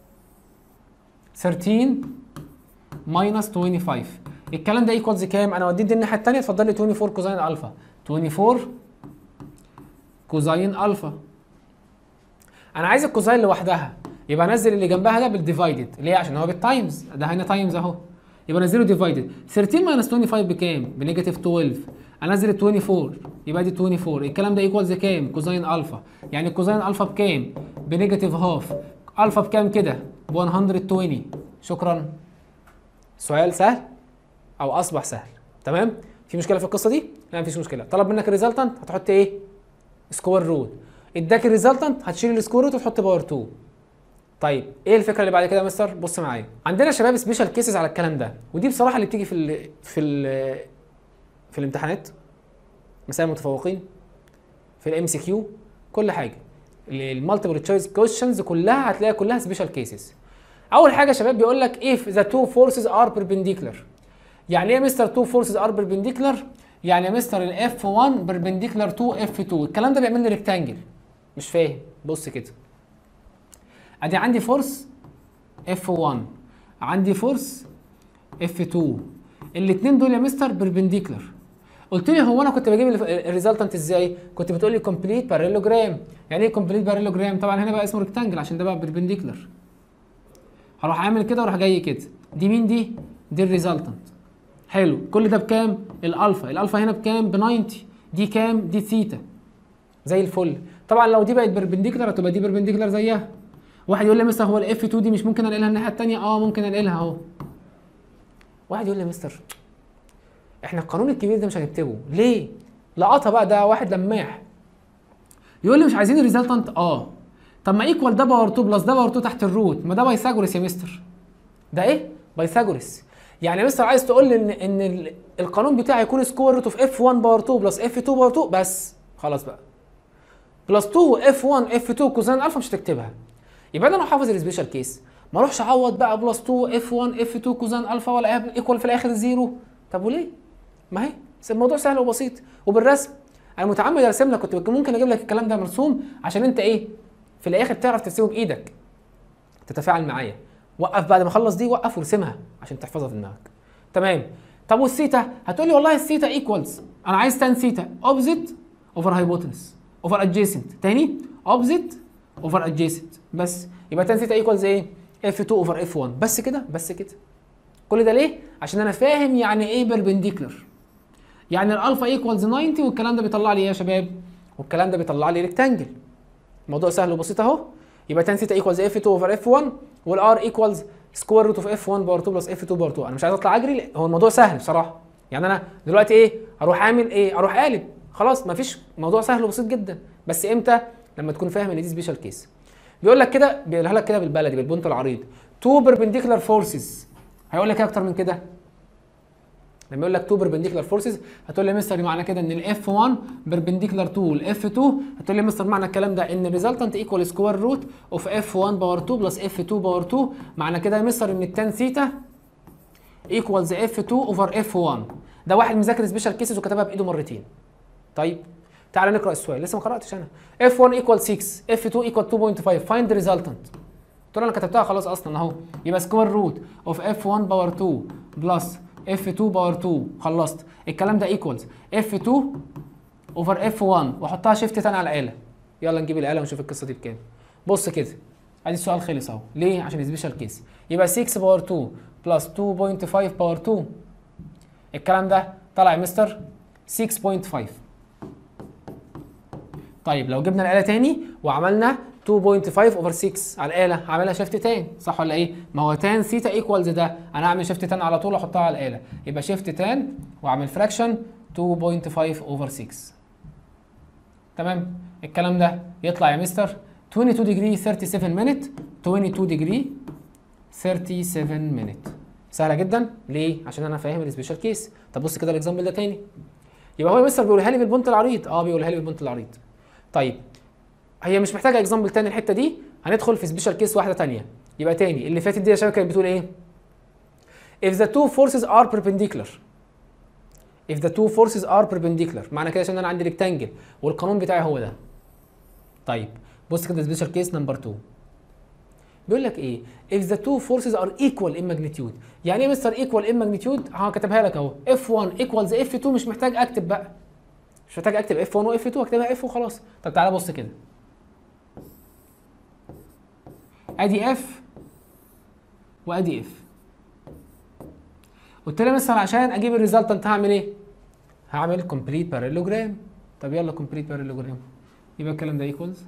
13 ماينس 25 الكلام ده ايكوالز كام انا وديت دي الناحيه الثانيه اتفضل لي 24 كوزين الفا 24 كوزين الفا انا عايز الكوزين لوحدها يبقى انزل اللي جنبها ده بالديفايدد ليه عشان هو بالتايمز ده هنا تايمز اهو يبقى انزله ديفايدد 13 ماينس 25 بكام بنيجاتيف 12 انزل ال 24 يبقى دي 24 الكلام ده ايكوالز كام كوزين الفا يعني كوزين الفا بكام بنيجاتيف هاف الفا بكام كده ب 120 شكرا سؤال سهل او اصبح سهل تمام في مشكله في القصه دي لا مفيش مشكله طلب منك الريزلتنت هتحط ايه سكوير روت اداك الريزلتنت هتشيل السكوير روت وتحط باور 2 طيب ايه الفكره اللي بعد كده يا مستر بص معايا عندنا يا شباب سبيشال كيسز على الكلام ده ودي بصراحه اللي بتيجي في ال في ال في الامتحانات مسائل المتفوقين في الام سي كيو كل حاجه المالتيبل تشويس كويشنز كلها هتلاقيها كلها سبيشال كيسز اول حاجه يا شباب بيقول لك if the two forces are perpendicular يعني ايه يا مستر two forces are perpendicular يعني يا مستر ال F1 perpendicular to F2 الكلام ده بيعمل لي ريكتانجل مش فاهم بص كده ادي عندي فورس F1 عندي فورس F2 الاثنين دول يا مستر بيربنديكولار قلت لي هو انا كنت بجيب الريزلتنت ازاي كنت بتقول لي كومبليت بارالوجرام يعني ايه كومبليت بارالوجرام طبعا هنا بقى اسمه ريكتانجل عشان ده بقى بيربنديكولار هروح عامل كده واروح جاي كده دي مين دي دي الريزلتنت حلو كل ده بكام الالفا الالفا هنا بكام ب 90 دي كام دي ثيتا زي الفل طبعا لو دي بقت بيربنديكولار هتبقى دي بيربنديكولار زيها واحد يقول لي مستر هو الاف 2 دي مش ممكن انقلها الناحيه الثانيه اه ممكن انقلها اهو واحد يقول لي مستر احنا القانون الكبير ده مش هنكتبه ليه لقطها بقى ده واحد لماح يقول لي مش عايزين الريزلتنت اه طب ما ايكوال ده باور 2 بلس ده باور 2 تحت الروت ما ده بايثاغورس يا مستر ده ايه بايثاغورس يعني يا مستر عايز تقول لي ان ان ال- القانون بتاعي يكون سكوير روت اوف اف 1 باور 2 بلس اف 2 باور 2 بس خلاص بقى بلس 2 اف 1 اف 2 كوزين الفا مش هتكتبها يبقى انا لو حافظ السبيشال كيس ما اروحش اعوض بقى بلس 2 اف 1 اف 2 كوزين الفا ولا ايكوال في الاخر زيرو طب وليه؟ ما هي الموضوع سهل وبسيط وبالرسم انا متعمد ارسم لك كنت ممكن اجيب لك الكلام ده مرسوم عشان انت ايه في الاخر تعرف ترسمه بايدك تتفاعل معايا وقف بعد ما اخلص دي وقف وارسمها عشان تحفظها في دماغك تمام طب والثيتا هتقول لي والله الثيتا ايكوالز انا عايز تان ثيتا اوبزيت اوفر هايبوتنس اوفر ادجيسنت تاني اوبزيت اوفر ادجيسنت بس يبقى تان ثيتا ايكوالز ايه اف 2 اوفر اف 1 بس كده بس كده كل ده ليه عشان انا فاهم يعني ايه بيربنديكولار يعني الالفا ايكوالز 90 والكلام ده بيطلع لي ايه يا شباب والكلام ده بيطلع لي ريكتانجل الموضوع سهل وبسيط اهو يبقى tan ثيتا ايكوالز اف 2 اوفر اف 1 والار ايكوالز سكوير روت اوف اف 1 باور 2 بلس اف 2 باور 2 انا مش عايز اطلع اجري هو الموضوع سهل بصراحه يعني انا دلوقتي ايه اروح اعمل ايه اروح قالب خلاص مفيش موضوع سهل وبسيط جدا بس امتى لما تكون فاهم ان دي سبيشال كيس بيقول لك كده بيقولها لك كده بالبلدي بالبنط العريض تو بيربنديكولار فورسز هيقول لك ايه اكتر من كده لما يقول لك تو بيربنديكولار فورسز هتقول لي مستر معنى كده ان الاف 1 بيربنديكولار تو الاف 2 هتقول لي مستر معنى الكلام ده ان الريزلتنت ايكوال سكوير روت اوف اف 1 باور 2 بلس اف 2 باور 2 معنى كده يا مستر ان التان ثيتا ايكوالز اف 2 اوفر اف 1 ده واحد مذاكر سبيشال كيسز وكتبها بايده مرتين طيب تعال نقرا السؤال لسه ما قراتش انا اف 1 ايكوال 6 اف 2 ايكوال 2.5 فايند ريزلتنت قلت له انا كتبتها خلاص اصلا اهو يبقى سكوير روت اوف اف 1 باور 2 بلس اف 2 باور 2 خلصت الكلام ده ايكوالز اف 2 اوفر اف 1 واحطها شيفت تاني على الاله يلا نجيب الاله ونشوف القصه دي بكام بص كده ادي السؤال خلص اهو ليه عشان سبيشال كيس يبقى 6 باور 2 بلس 2.5 باور 2 الكلام ده طلع يا مستر 6.5 طيب لو جبنا الاله تاني وعملنا 2.5 اوفر 6 على الاله هعملها شيفت تان صح ولا ايه؟ ما هو تان ثيتا ايكوالز ده انا هعمل شيفت تان على طول واحطها على الاله يبقى شيفت تان واعمل فراكشن 2.5 اوفر 6 تمام الكلام ده يطلع يا مستر 22 ديجري 37 مينت 22 ديجري 37 مينت سهله جدا ليه؟ عشان انا فاهم السبيشال كيس طب بص كده الاكزامبل ده تاني يبقى هو يا مستر بيقولها لي بالبنط العريض اه بيقولها لي بالبنط العريض طيب هي مش محتاجه اكزامبل تاني الحته دي هندخل في سبيشال كيس واحده تانية يبقى تاني اللي فاتت دي يا شباب كانت بتقول ايه if the two forces are perpendicular if the two forces are perpendicular معنى كده عشان انا عندي ريكتانجل والقانون بتاعي هو ده طيب بص كده سبيشال كيس نمبر 2 بيقول لك ايه if the two forces are equal in magnitude يعني ايه مستر equal in magnitude ها كاتبها لك اهو f1 equals f2 مش محتاج اكتب بقى مش محتاج اكتب f1 و f2 اكتبها f وخلاص طب تعالى بص كده ادي اف وادي اف قلت لي مثلا عشان اجيب الريزلتنت هعمل ايه هعمل كومبليت بارالوجرام طب يلا كومبليت بارالوجرام يبقى الكلام ده ايكوالز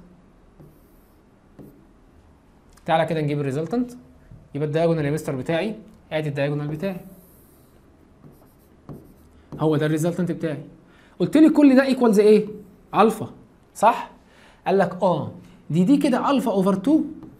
تعالى كده نجيب الريزلتنت يبقى الدايجونال مستر بتاعي ادي الدايجونال بتاعي هو ده الريزلتنت بتاعي قلت لي كل ده ايكوالز ايه الفا صح قال لك اه دي دي كده الفا اوفر 2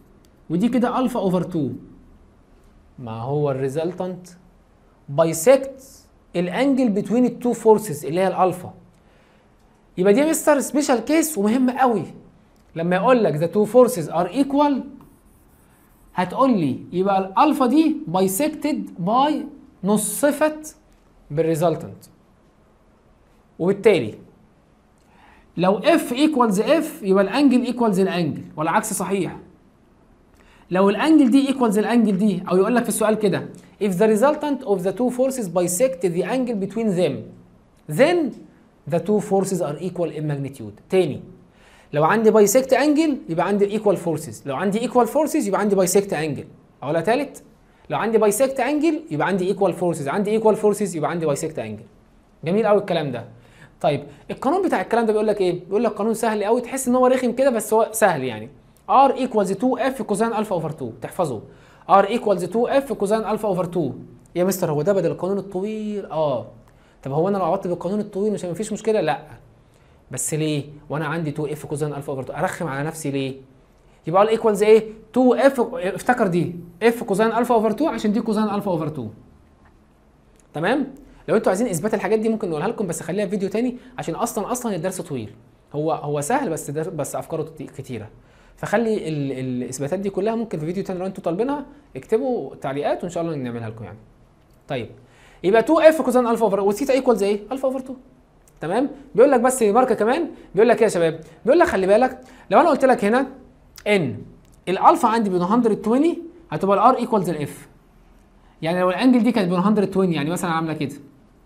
ودي كده الفا اوفر 2 ما هو الريزلتنت بايسكت الانجل بتوين التو فورسز اللي هي الالفا يبقى دي يا مستر سبيشال كيس ومهم قوي لما يقول لك ذا تو فورسز ار ايكوال هتقول لي يبقى الالفا دي بايسكتد باي نصفت بالريزلتنت وبالتالي لو اف ايكوالز اف يبقى الانجل ايكوالز الانجل والعكس صحيح لو الانجل دي ايكوالز الانجل دي او يقول لك في السؤال كده if the resultant of the two forces bisect the angle between them then the two forces are equal in magnitude تاني لو عندي bisect angle يبقى عندي equal forces لو عندي equal forces يبقى عندي bisect angle اقولها تالت لو عندي bisect angle يبقى عندي equal forces عندي equal forces يبقى عندي bisect angle جميل قوي الكلام ده طيب القانون بتاع الكلام ده بيقول لك ايه بيقول لك قانون سهل قوي تحس ان هو رخم كده بس هو سهل يعني r equals 2f كوزين الفا اوفر 2 تحفظه r equals 2f كوزين الفا اوفر 2 يا مستر هو ده بدل القانون الطويل اه طب هو انا لو عوضت بالقانون الطويل مش مفيش مشكله لا بس ليه وانا عندي 2f كوزين الفا اوفر 2 ارخم على نفسي ليه يبقى ال ايكوالز ايه 2f افتكر دي f كوزين الفا اوفر 2 عشان دي كوزين الفا اوفر 2 تمام لو انتوا عايزين اثبات الحاجات دي ممكن نقولها لكم بس خليها في فيديو تاني عشان اصلا اصلا الدرس طويل هو هو سهل بس در بس افكاره كتيره فخلي ال الاثباتات دي كلها ممكن في فيديو تاني لو انتوا طالبينها اكتبوا تعليقات وان شاء الله نعملها لكم يعني طيب يبقى 2 اف كوزين الفا اوفر وثيتا ايكوالز ايه الفا اوفر 2 تمام بيقول لك بس ماركه كمان بيقول لك ايه يا شباب بيقول لك خلي بالك لو انا قلت لك هنا ان الالفا عندي ب 120 هتبقى الار ايكوالز الاف يعني لو الانجل دي كانت ب 120 يعني مثلا عامله كده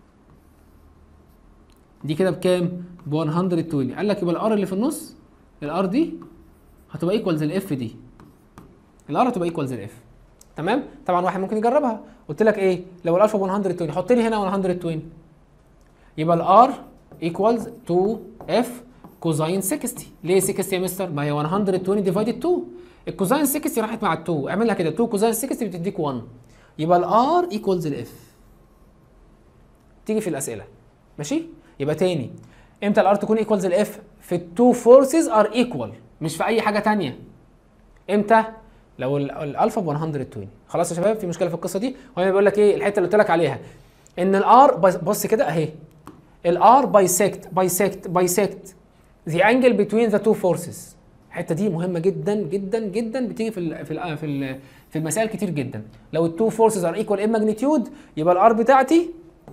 دي كده بكام؟ ب 120 قال لك يبقى الار اللي في النص الار دي هتبقى ايكوالز الاف دي الار هتبقى ايكوالز الاف تمام؟ طبعا واحد ممكن يجربها قلت لك ايه؟ لو الالفا ب 120 حط لي هنا 120 يبقى الار ايكوالز 2 اف كوزاين 60 ليه 60 يا مستر؟ ما هي 120 ديفايدد 2 الكوزاين 60 راحت مع ال 2 اعملها كده 2 كوزاين 60 بتديك 1 يبقى الار ايكوالز الاف تيجي في الاسئله ماشي؟ يبقى تاني امتى الار تكون ايكوالز الاف في التو فورسز ار ايكوال مش في اي حاجه تانية امتى لو الالفا ب 120 خلاص يا شباب في مشكله في القصه دي هو بيقول لك ايه الحته اللي قلت لك عليها ان الار بص كده اهي الار بايسكت بايسكت بايسكت ذا انجل بتوين ذا تو فورسز الحته دي مهمه جدا جدا جدا بتيجي في ال في ال في ال في المسائل كتير جدا لو التو فورسز ار ايكوال ان ماجنتيود يبقى الار بتاعتي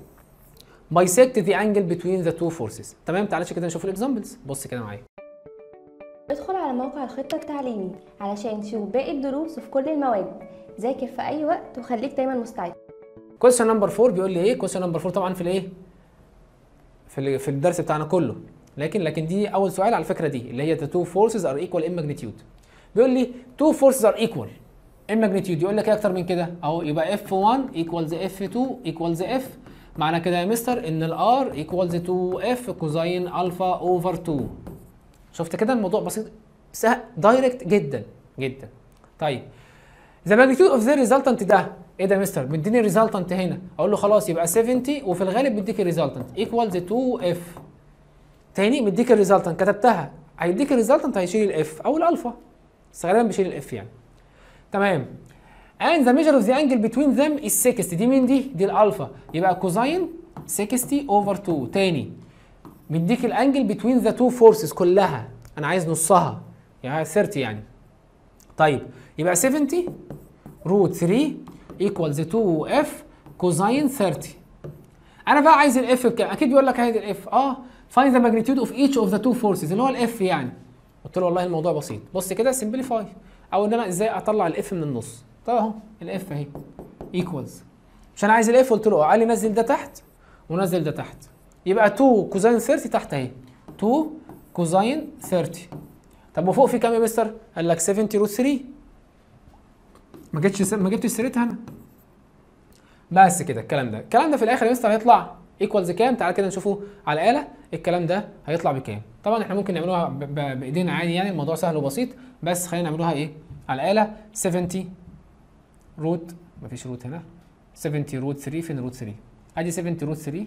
bisect the angle between the two forces تمام تعالى كده نشوف الاكزامبلز بص كده معايا ادخل على موقع الخطة التعليمي علشان تشوف باقي الدروس في كل المواد ذاكر في أي وقت وخليك دايما مستعد question نمبر 4 بيقول لي ايه question نمبر 4 طبعا في الايه في ال- في الدرس بتاعنا كله لكن لكن دي اول سؤال على الفكره دي اللي هي the two forces are equal in magnitude بيقول لي two forces are equal in magnitude يقول لك ايه اكتر من كده اهو يبقى F1 equals F2 equals F معنى كده يا مستر ان الار equals 2F كوزين الفا اوفر 2 شفت كده الموضوع بسيط سهل دايركت جدا جدا طيب the magnitude of the resultant ده ايه ده يا مستر مديني الريزلتنت هنا اقول له خلاص يبقى 70 وفي الغالب بيديك الريزلتنت equals 2F تاني مديك الريزلتنت كتبتها هيديك الريزلتنت هيشيل الاف او الالفا بس غالبا بيشيل الاف يعني تمام and the measure of the angle between them is 60 دي مين دي؟ دي الالفا يبقى كوزين 60 اوفر 2 تاني مديك الانجل between the two forces كلها انا عايز نصها يعني 30 يعني طيب يبقى 70 روت 3 equals 2 اف كوزين 30 انا بقى عايز الاف بكام؟ اكيد بيقول لك عايز الاف اه find the magnitude of each of the two forces اللي هو الاف يعني قلت له والله الموضوع بسيط بص كده سمبليفاي او ان انا ازاي اطلع الاف من النص طب اهو الاف اهي ايكوالز مش انا عايز الاف قلت له قال لي نزل ده تحت ونزل ده تحت يبقى 2 كوزين 30 تحت اهي 2 كوزين 30 طب وفوق في كام يا مستر؟ قال لك 70 روت 3 ما جبتش ما جبتش سيرتها انا بس كده الكلام ده الكلام ده في الاخر يا مستر هيطلع ايكوالز كام تعال كده نشوفه على الاله الكلام ده هيطلع بكام طبعا احنا ممكن نعملوها ب- ب- بايدينا عادي يعني الموضوع سهل وبسيط بس خلينا نعملوها ايه على الاله 70 روت مفيش روت هنا 70 روت 3 فين روت 3 ادي 70 روت 3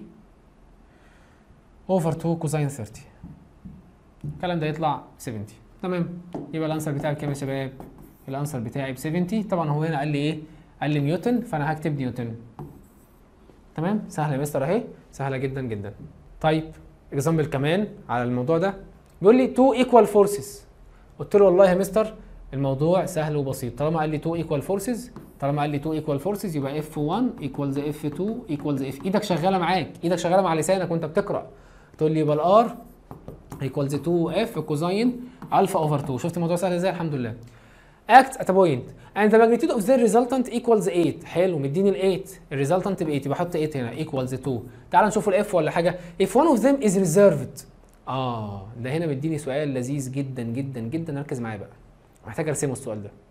اوفر 2 كوزين 30 الكلام ده يطلع 70 تمام يبقى الانسر بتاعي كام يا شباب الانسر بتاعي ب 70 طبعا هو هنا قال لي ايه قال لي نيوتن فانا هكتب نيوتن تمام سهله يا مستر اهي سهله جدا جدا طيب اكزامبل كمان على الموضوع ده بيقول لي تو ايكوال فورسز قلت له والله يا مستر الموضوع سهل وبسيط طالما قال لي تو ايكوال فورسز طالما قال لي تو ايكوال فورسز يبقى اف 1 ايكوالز اف 2 ايكوالز اف ايدك شغاله معاك ايدك شغاله مع لسانك وانت بتقرا تقول لي يبقى الار ايكوالز 2 اف كوزاين الفا اوفر 2 شفت الموضوع سهل ازاي الحمد لله act at a point and the magnitude of the resultant equals 8 حلو مديني ال 8 الريزلتنت ب 8 يبقى احط 8 هنا equals 2 تعال نشوف الاف ولا حاجه if one of them is reserved اه ده هنا مديني سؤال لذيذ جدا جدا جدا ركز معايا بقى محتاج ارسمه السؤال ده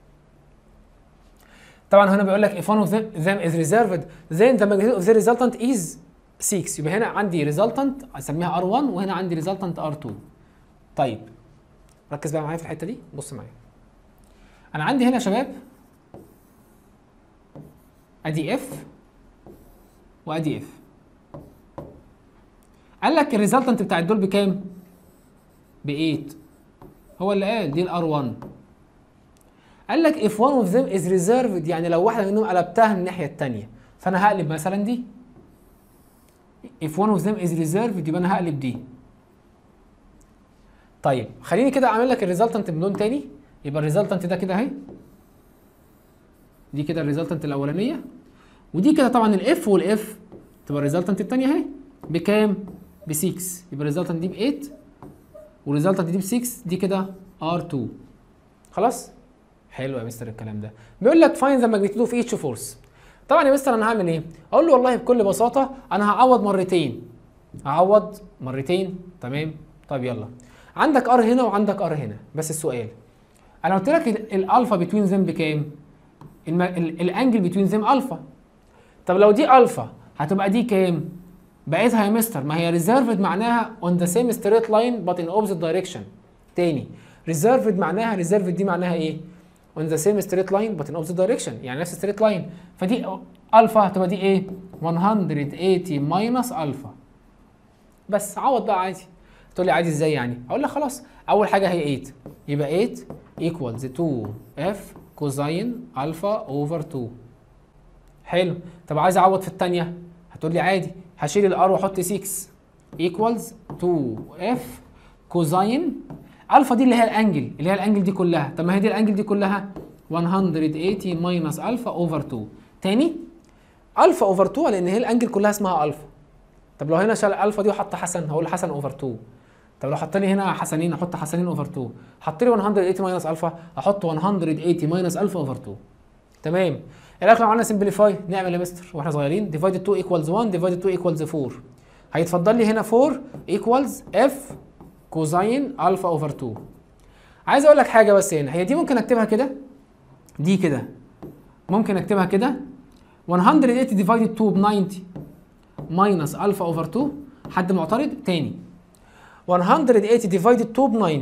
طبعا هنا بيقول لك if one of them, them is reserved then the magnitude of the resultant is 6 يبقى هنا عندي resultant اسميها R1 وهنا عندي resultant R2 طيب ركز بقى معايا في الحته دي بص معايا انا عندي هنا يا شباب ادي اف وادي اف قال لك الريزلتنت بتاع دول بكام ب 8 هو اللي قال دي الار 1 قال لك if one of them is reserved يعني لو واحده منهم قلبتها من الناحيه الثانيه فانا هقلب مثلا دي if one of them is reserved يبقى انا هقلب دي طيب خليني كده اعمل لك الريزلتنت بلون تاني يبقى الريزلتنت ده كده اهي دي كده الريزلتنت الاولانيه ودي كده طبعا الاف والاف تبقى الريزلتنت الثانيه اهي بكام ب 6 يبقى الريزلتنت دي ب 8 والريزلتنت دي ب 6 دي كده ار2 خلاص حلو يا مستر الكلام ده بيقول لك فاين ذا ماجنتيود اوف ايتش فورس طبعا يا مستر انا هعمل ايه اقول له والله بكل بساطه انا هعوض مرتين هعوض مرتين تمام طيب يلا عندك ار هنا وعندك ار هنا بس السؤال انا قلت لك الالفا بتوين ذم بكام الم... ال- الانجل بتوين ذم الفا طب لو دي الفا هتبقى دي كام بقيتها يا مستر ما هي ريزيرفد معناها on the same straight line but in opposite direction تاني ريزيرفد معناها ريزيرفد دي معناها ايه on the same straight line but in opposite direction يعني نفس straight line فدي الفا هتبقى دي ايه 180 ماينس الفا بس عوض بقى عادي تقول لي عادي ازاي يعني اقول لك خلاص اول حاجه هي 8 يبقى 8 equals 2 اف كوزين الفا اوفر 2 حلو طب عايز اعوض في الثانيه هتقول لي عادي هشيل الار واحط 6 equals 2 اف كوزين الفا دي اللي هي الانجل اللي هي الانجل دي كلها طب ما هي دي الانجل دي كلها 180 ماينس الفا اوفر 2 تاني الفا اوفر 2 لان هي الانجل كلها اسمها الفا طب لو هنا شال الفا دي وحط حسن هقول حسن اوفر 2 طب لو حط لي هنا حسنين احط حسنين اوفر 2 حط لي 180 ماينس الفا احط 180 ماينس الفا اوفر 2 تمام الاخر لو عملنا سمبليفاي نعمل يا مستر واحنا صغيرين ديفايد 2 ايكوالز 1 ديفايد 2 ايكوالز 4 هيتفضل لي هنا 4 ايكوالز اف كوزين الفا اوفر 2 عايز اقول لك حاجه بس هنا هي دي ممكن اكتبها كده دي كده ممكن اكتبها كده 180 ديفايدد 2 ب 90 ماينس الفا اوفر 2 حد معترض تاني 180 ديفايدد 2 ب 90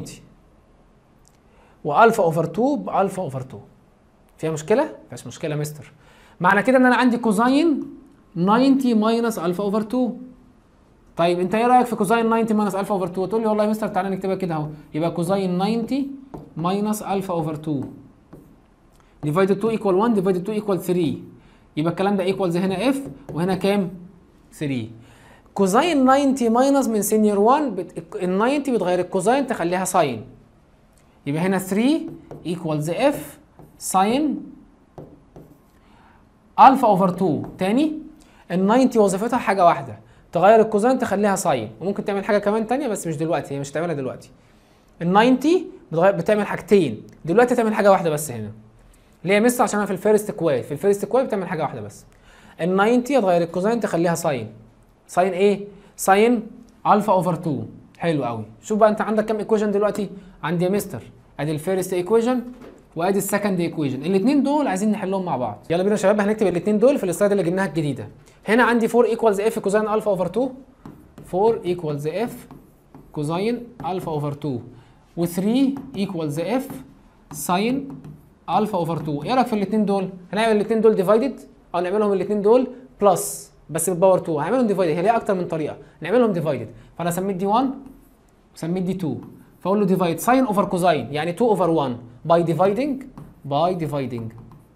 والفا اوفر 2 بالفا اوفر 2 فيها مشكله؟ مفيهاش مشكله يا مستر معنى كده ان انا عندي كوزاين 90 ماينس الفا اوفر 2 طيب انت ايه رايك في كوزاين 90 ماينس الفا اوفر 2 تقول لي والله يا مستر تعالى نكتبها كده اهو يبقى كوزاين 90 ماينس الفا اوفر 2 ديفايدد 2 ايكوال 1 ديفايدد 2 ايكوال 3 يبقى الكلام ده ايكوالز هنا اف وهنا كام 3 كوزاين 90 ماينس من سينيور 1 بت... ال 90 بتغير الكوزاين تخليها ساين يبقى هنا 3 ايكوالز اف ساين الفا اوفر 2 تاني ال 90 وظيفتها حاجه واحده تغير الكوزاين تخليها ساين وممكن تعمل حاجه كمان تانية بس مش دلوقتي هي مش هتعملها دلوقتي ال 90 بتغير بتعمل حاجتين دلوقتي تعمل حاجه واحده بس هنا اللي هي مس عشان انا في الفيرست كواد في الفيرست كواد بتعمل حاجه واحده بس ال 90 هتغير الكوزاين تخليها ساين ساين ايه ساين الفا اوفر 2 حلو قوي شوف بقى انت عندك كام ايكويشن دلوقتي عندي يا مستر ادي الفيرست ايكويشن وادي السكند ايكويشن الاثنين دول عايزين نحلهم مع بعض يلا بينا يا شباب هنكتب الاثنين دول في السلايد اللي جبناها الجديده هنا عندي 4 ايكوالز اف كوزين الفا اوفر 2 4 ايكوالز اف كوزين الفا اوفر 2 و3 ايكوالز اف ساين الفا اوفر 2 ايه رايك في الاثنين دول هنعمل الاثنين دول ديفايدد او نعملهم الاثنين دول بلس بس بالباور 2 هنعملهم ديفايدد هي ليها اكتر من طريقه نعملهم ديفايدد فانا سميت دي 1 وسميت دي 2 فاقول له ديفايد ساين اوفر كوزاين يعني 2 اوفر 1 باي ديفايدنج باي ديفايدنج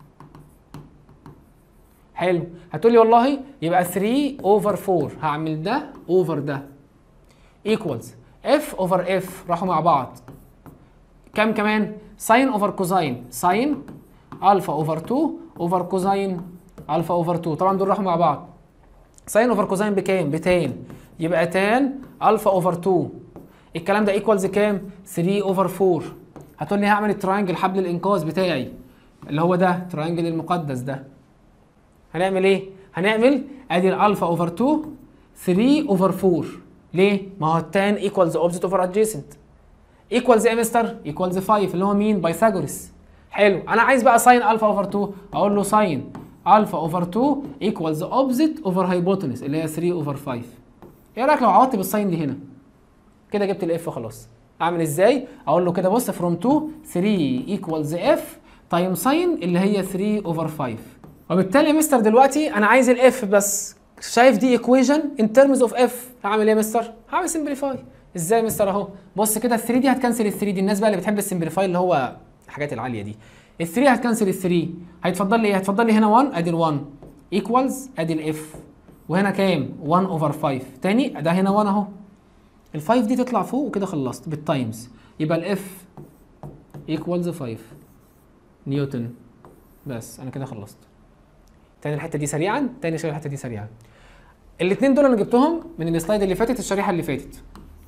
حلو هتقول لي والله يبقى 3 اوفر 4 هعمل ده اوفر ده ايكوالز اف اوفر اف راحوا مع بعض كام كمان ساين اوفر كوزاين ساين الفا اوفر 2 اوفر كوزاين الفا اوفر 2 طبعا دول راحوا مع بعض ساين اوفر كوزاين بكام بتان يبقى تان الفا اوفر 2 الكلام ده ايكوالز كام 3 اوفر 4 هتقول لي هعمل التراينجل حبل الانقاذ بتاعي اللي هو ده تراينجل المقدس ده هنعمل ايه هنعمل ادي الالفا اوفر 2 3 اوفر 4 ليه ما هو التان ايكوالز اوبزيت اوفر ادجيسنت ايكوالز ايه يا مستر ايكوالز 5 اللي هو مين بايثاغورس حلو انا عايز بقى ساين الفا اوفر 2 اقول له ساين الفا اوفر 2 ايكوالز اوبزيت اوفر هايبوتنس اللي هي 3 اوفر 5 ايه رايك لو عوضت بالساين دي هنا كده جبت الاف خلاص اعمل ازاي اقول له كده بص فروم 2 3 ايكوالز اف تايم ساين اللي هي 3 اوفر 5 وبالتالي يا مستر دلوقتي انا عايز الاف بس شايف دي ايكويشن ان ترمز اوف اف هعمل ايه يا مستر هعمل سمبليفاي ازاي يا مستر اهو بص كده ال 3 دي هتكنسل ال 3 دي الناس بقى اللي بتحب السمبليفاي اللي هو الحاجات العاليه دي ال 3 هتكنسل ال 3 هيتفضل لي ايه هيتفضل لي هنا 1 ادي ال 1 ايكوالز ادي الاف وهنا كام 1 اوفر 5 تاني ده هنا 1 اهو ال 5 دي تطلع فوق وكده خلصت بالتايمز يبقى الاف ايكوالز 5 نيوتن بس انا كده خلصت تاني الحته دي سريعا تاني شغل الحته دي سريعا الاثنين دول انا جبتهم من السلايد اللي فاتت الشريحه اللي فاتت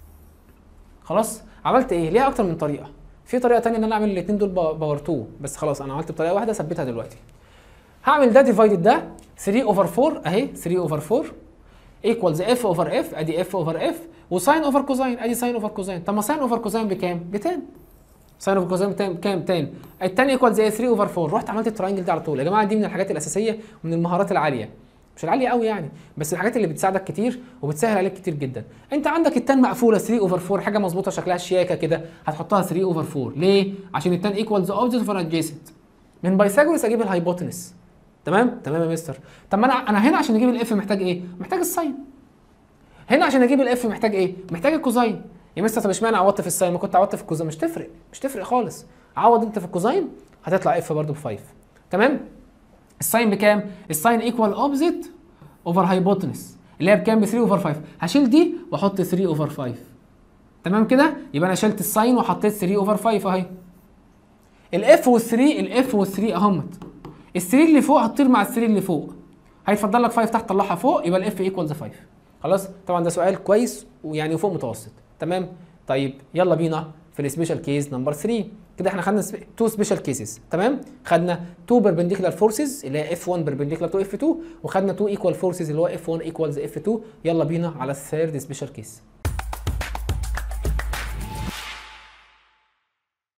خلاص عملت ايه ليها اكتر من طريقه في طريقه تانية ان انا اعمل الاثنين دول باور 2 بس خلاص انا عملت بطريقه واحده ثبتها دلوقتي هعمل ده ديفايدد ده 3 اوفر 4 اهي 3 اوفر 4 ايكوالز اف اوفر اف ادي اف اوفر اف وساين اوفر كوزاين ادي ساين اوفر كوزاين طب ما ساين اوفر كوزاين بكام؟ ب 10 ساين اوفر كوزاين بكام؟ 10 الثاني ايكوالز ايه 3 اوفر 4 رحت عملت التراينجل ده على طول يا جماعه دي من الحاجات الاساسيه ومن المهارات العاليه مش العاليه قوي يعني بس الحاجات اللي بتساعدك كتير وبتسهل عليك كتير جدا انت عندك التان مقفوله 3 اوفر 4 حاجه مظبوطه شكلها شياكه كده هتحطها 3 اوفر 4 ليه عشان التان ايكوالز اوبجكت اوفر ادجيسنت من بايثاغورس اجيب الهايبوتنس تمام تمام يا مستر طب ما انا انا هنا عشان اجيب الاف محتاج ايه محتاج الساين هنا عشان اجيب الاف محتاج ايه محتاج الكوزاين يا مستر طب اشمعنى عوضت في الساين ما كنت عوضت في الكوزاين مش تفرق مش تفرق خالص عوض انت في الكوزاين هتطلع اف برضه ب 5 تمام الساين بكام الساين ايكوال اوبزيت اوفر هايبوتنس اللي هي بكام ب 3 اوفر 5 هشيل دي واحط 3 اوفر 5 تمام كده يبقى انا شلت الساين وحطيت 3 اوفر 5 اهي الاف وال3 الاف وال3 اهمت ال3 اللي فوق هتطير مع ال3 اللي فوق هيتفضل لك 5 تحت طلعها فوق يبقى الاف ايكوالز 5 خلاص طبعا ده سؤال كويس ويعني فوق متوسط تمام طيب يلا بينا في السبيشال كيس نمبر 3 كده احنا خدنا تو سبيشال كيسز تمام خدنا تو بيربنديكولار فورسز اللي هي اف 1 بيربنديكولار تو اف 2 وخدنا تو ايكوال فورسز اللي هو اف 1 ايكوالز اف 2 يلا بينا على الثيرد سبيشال كيس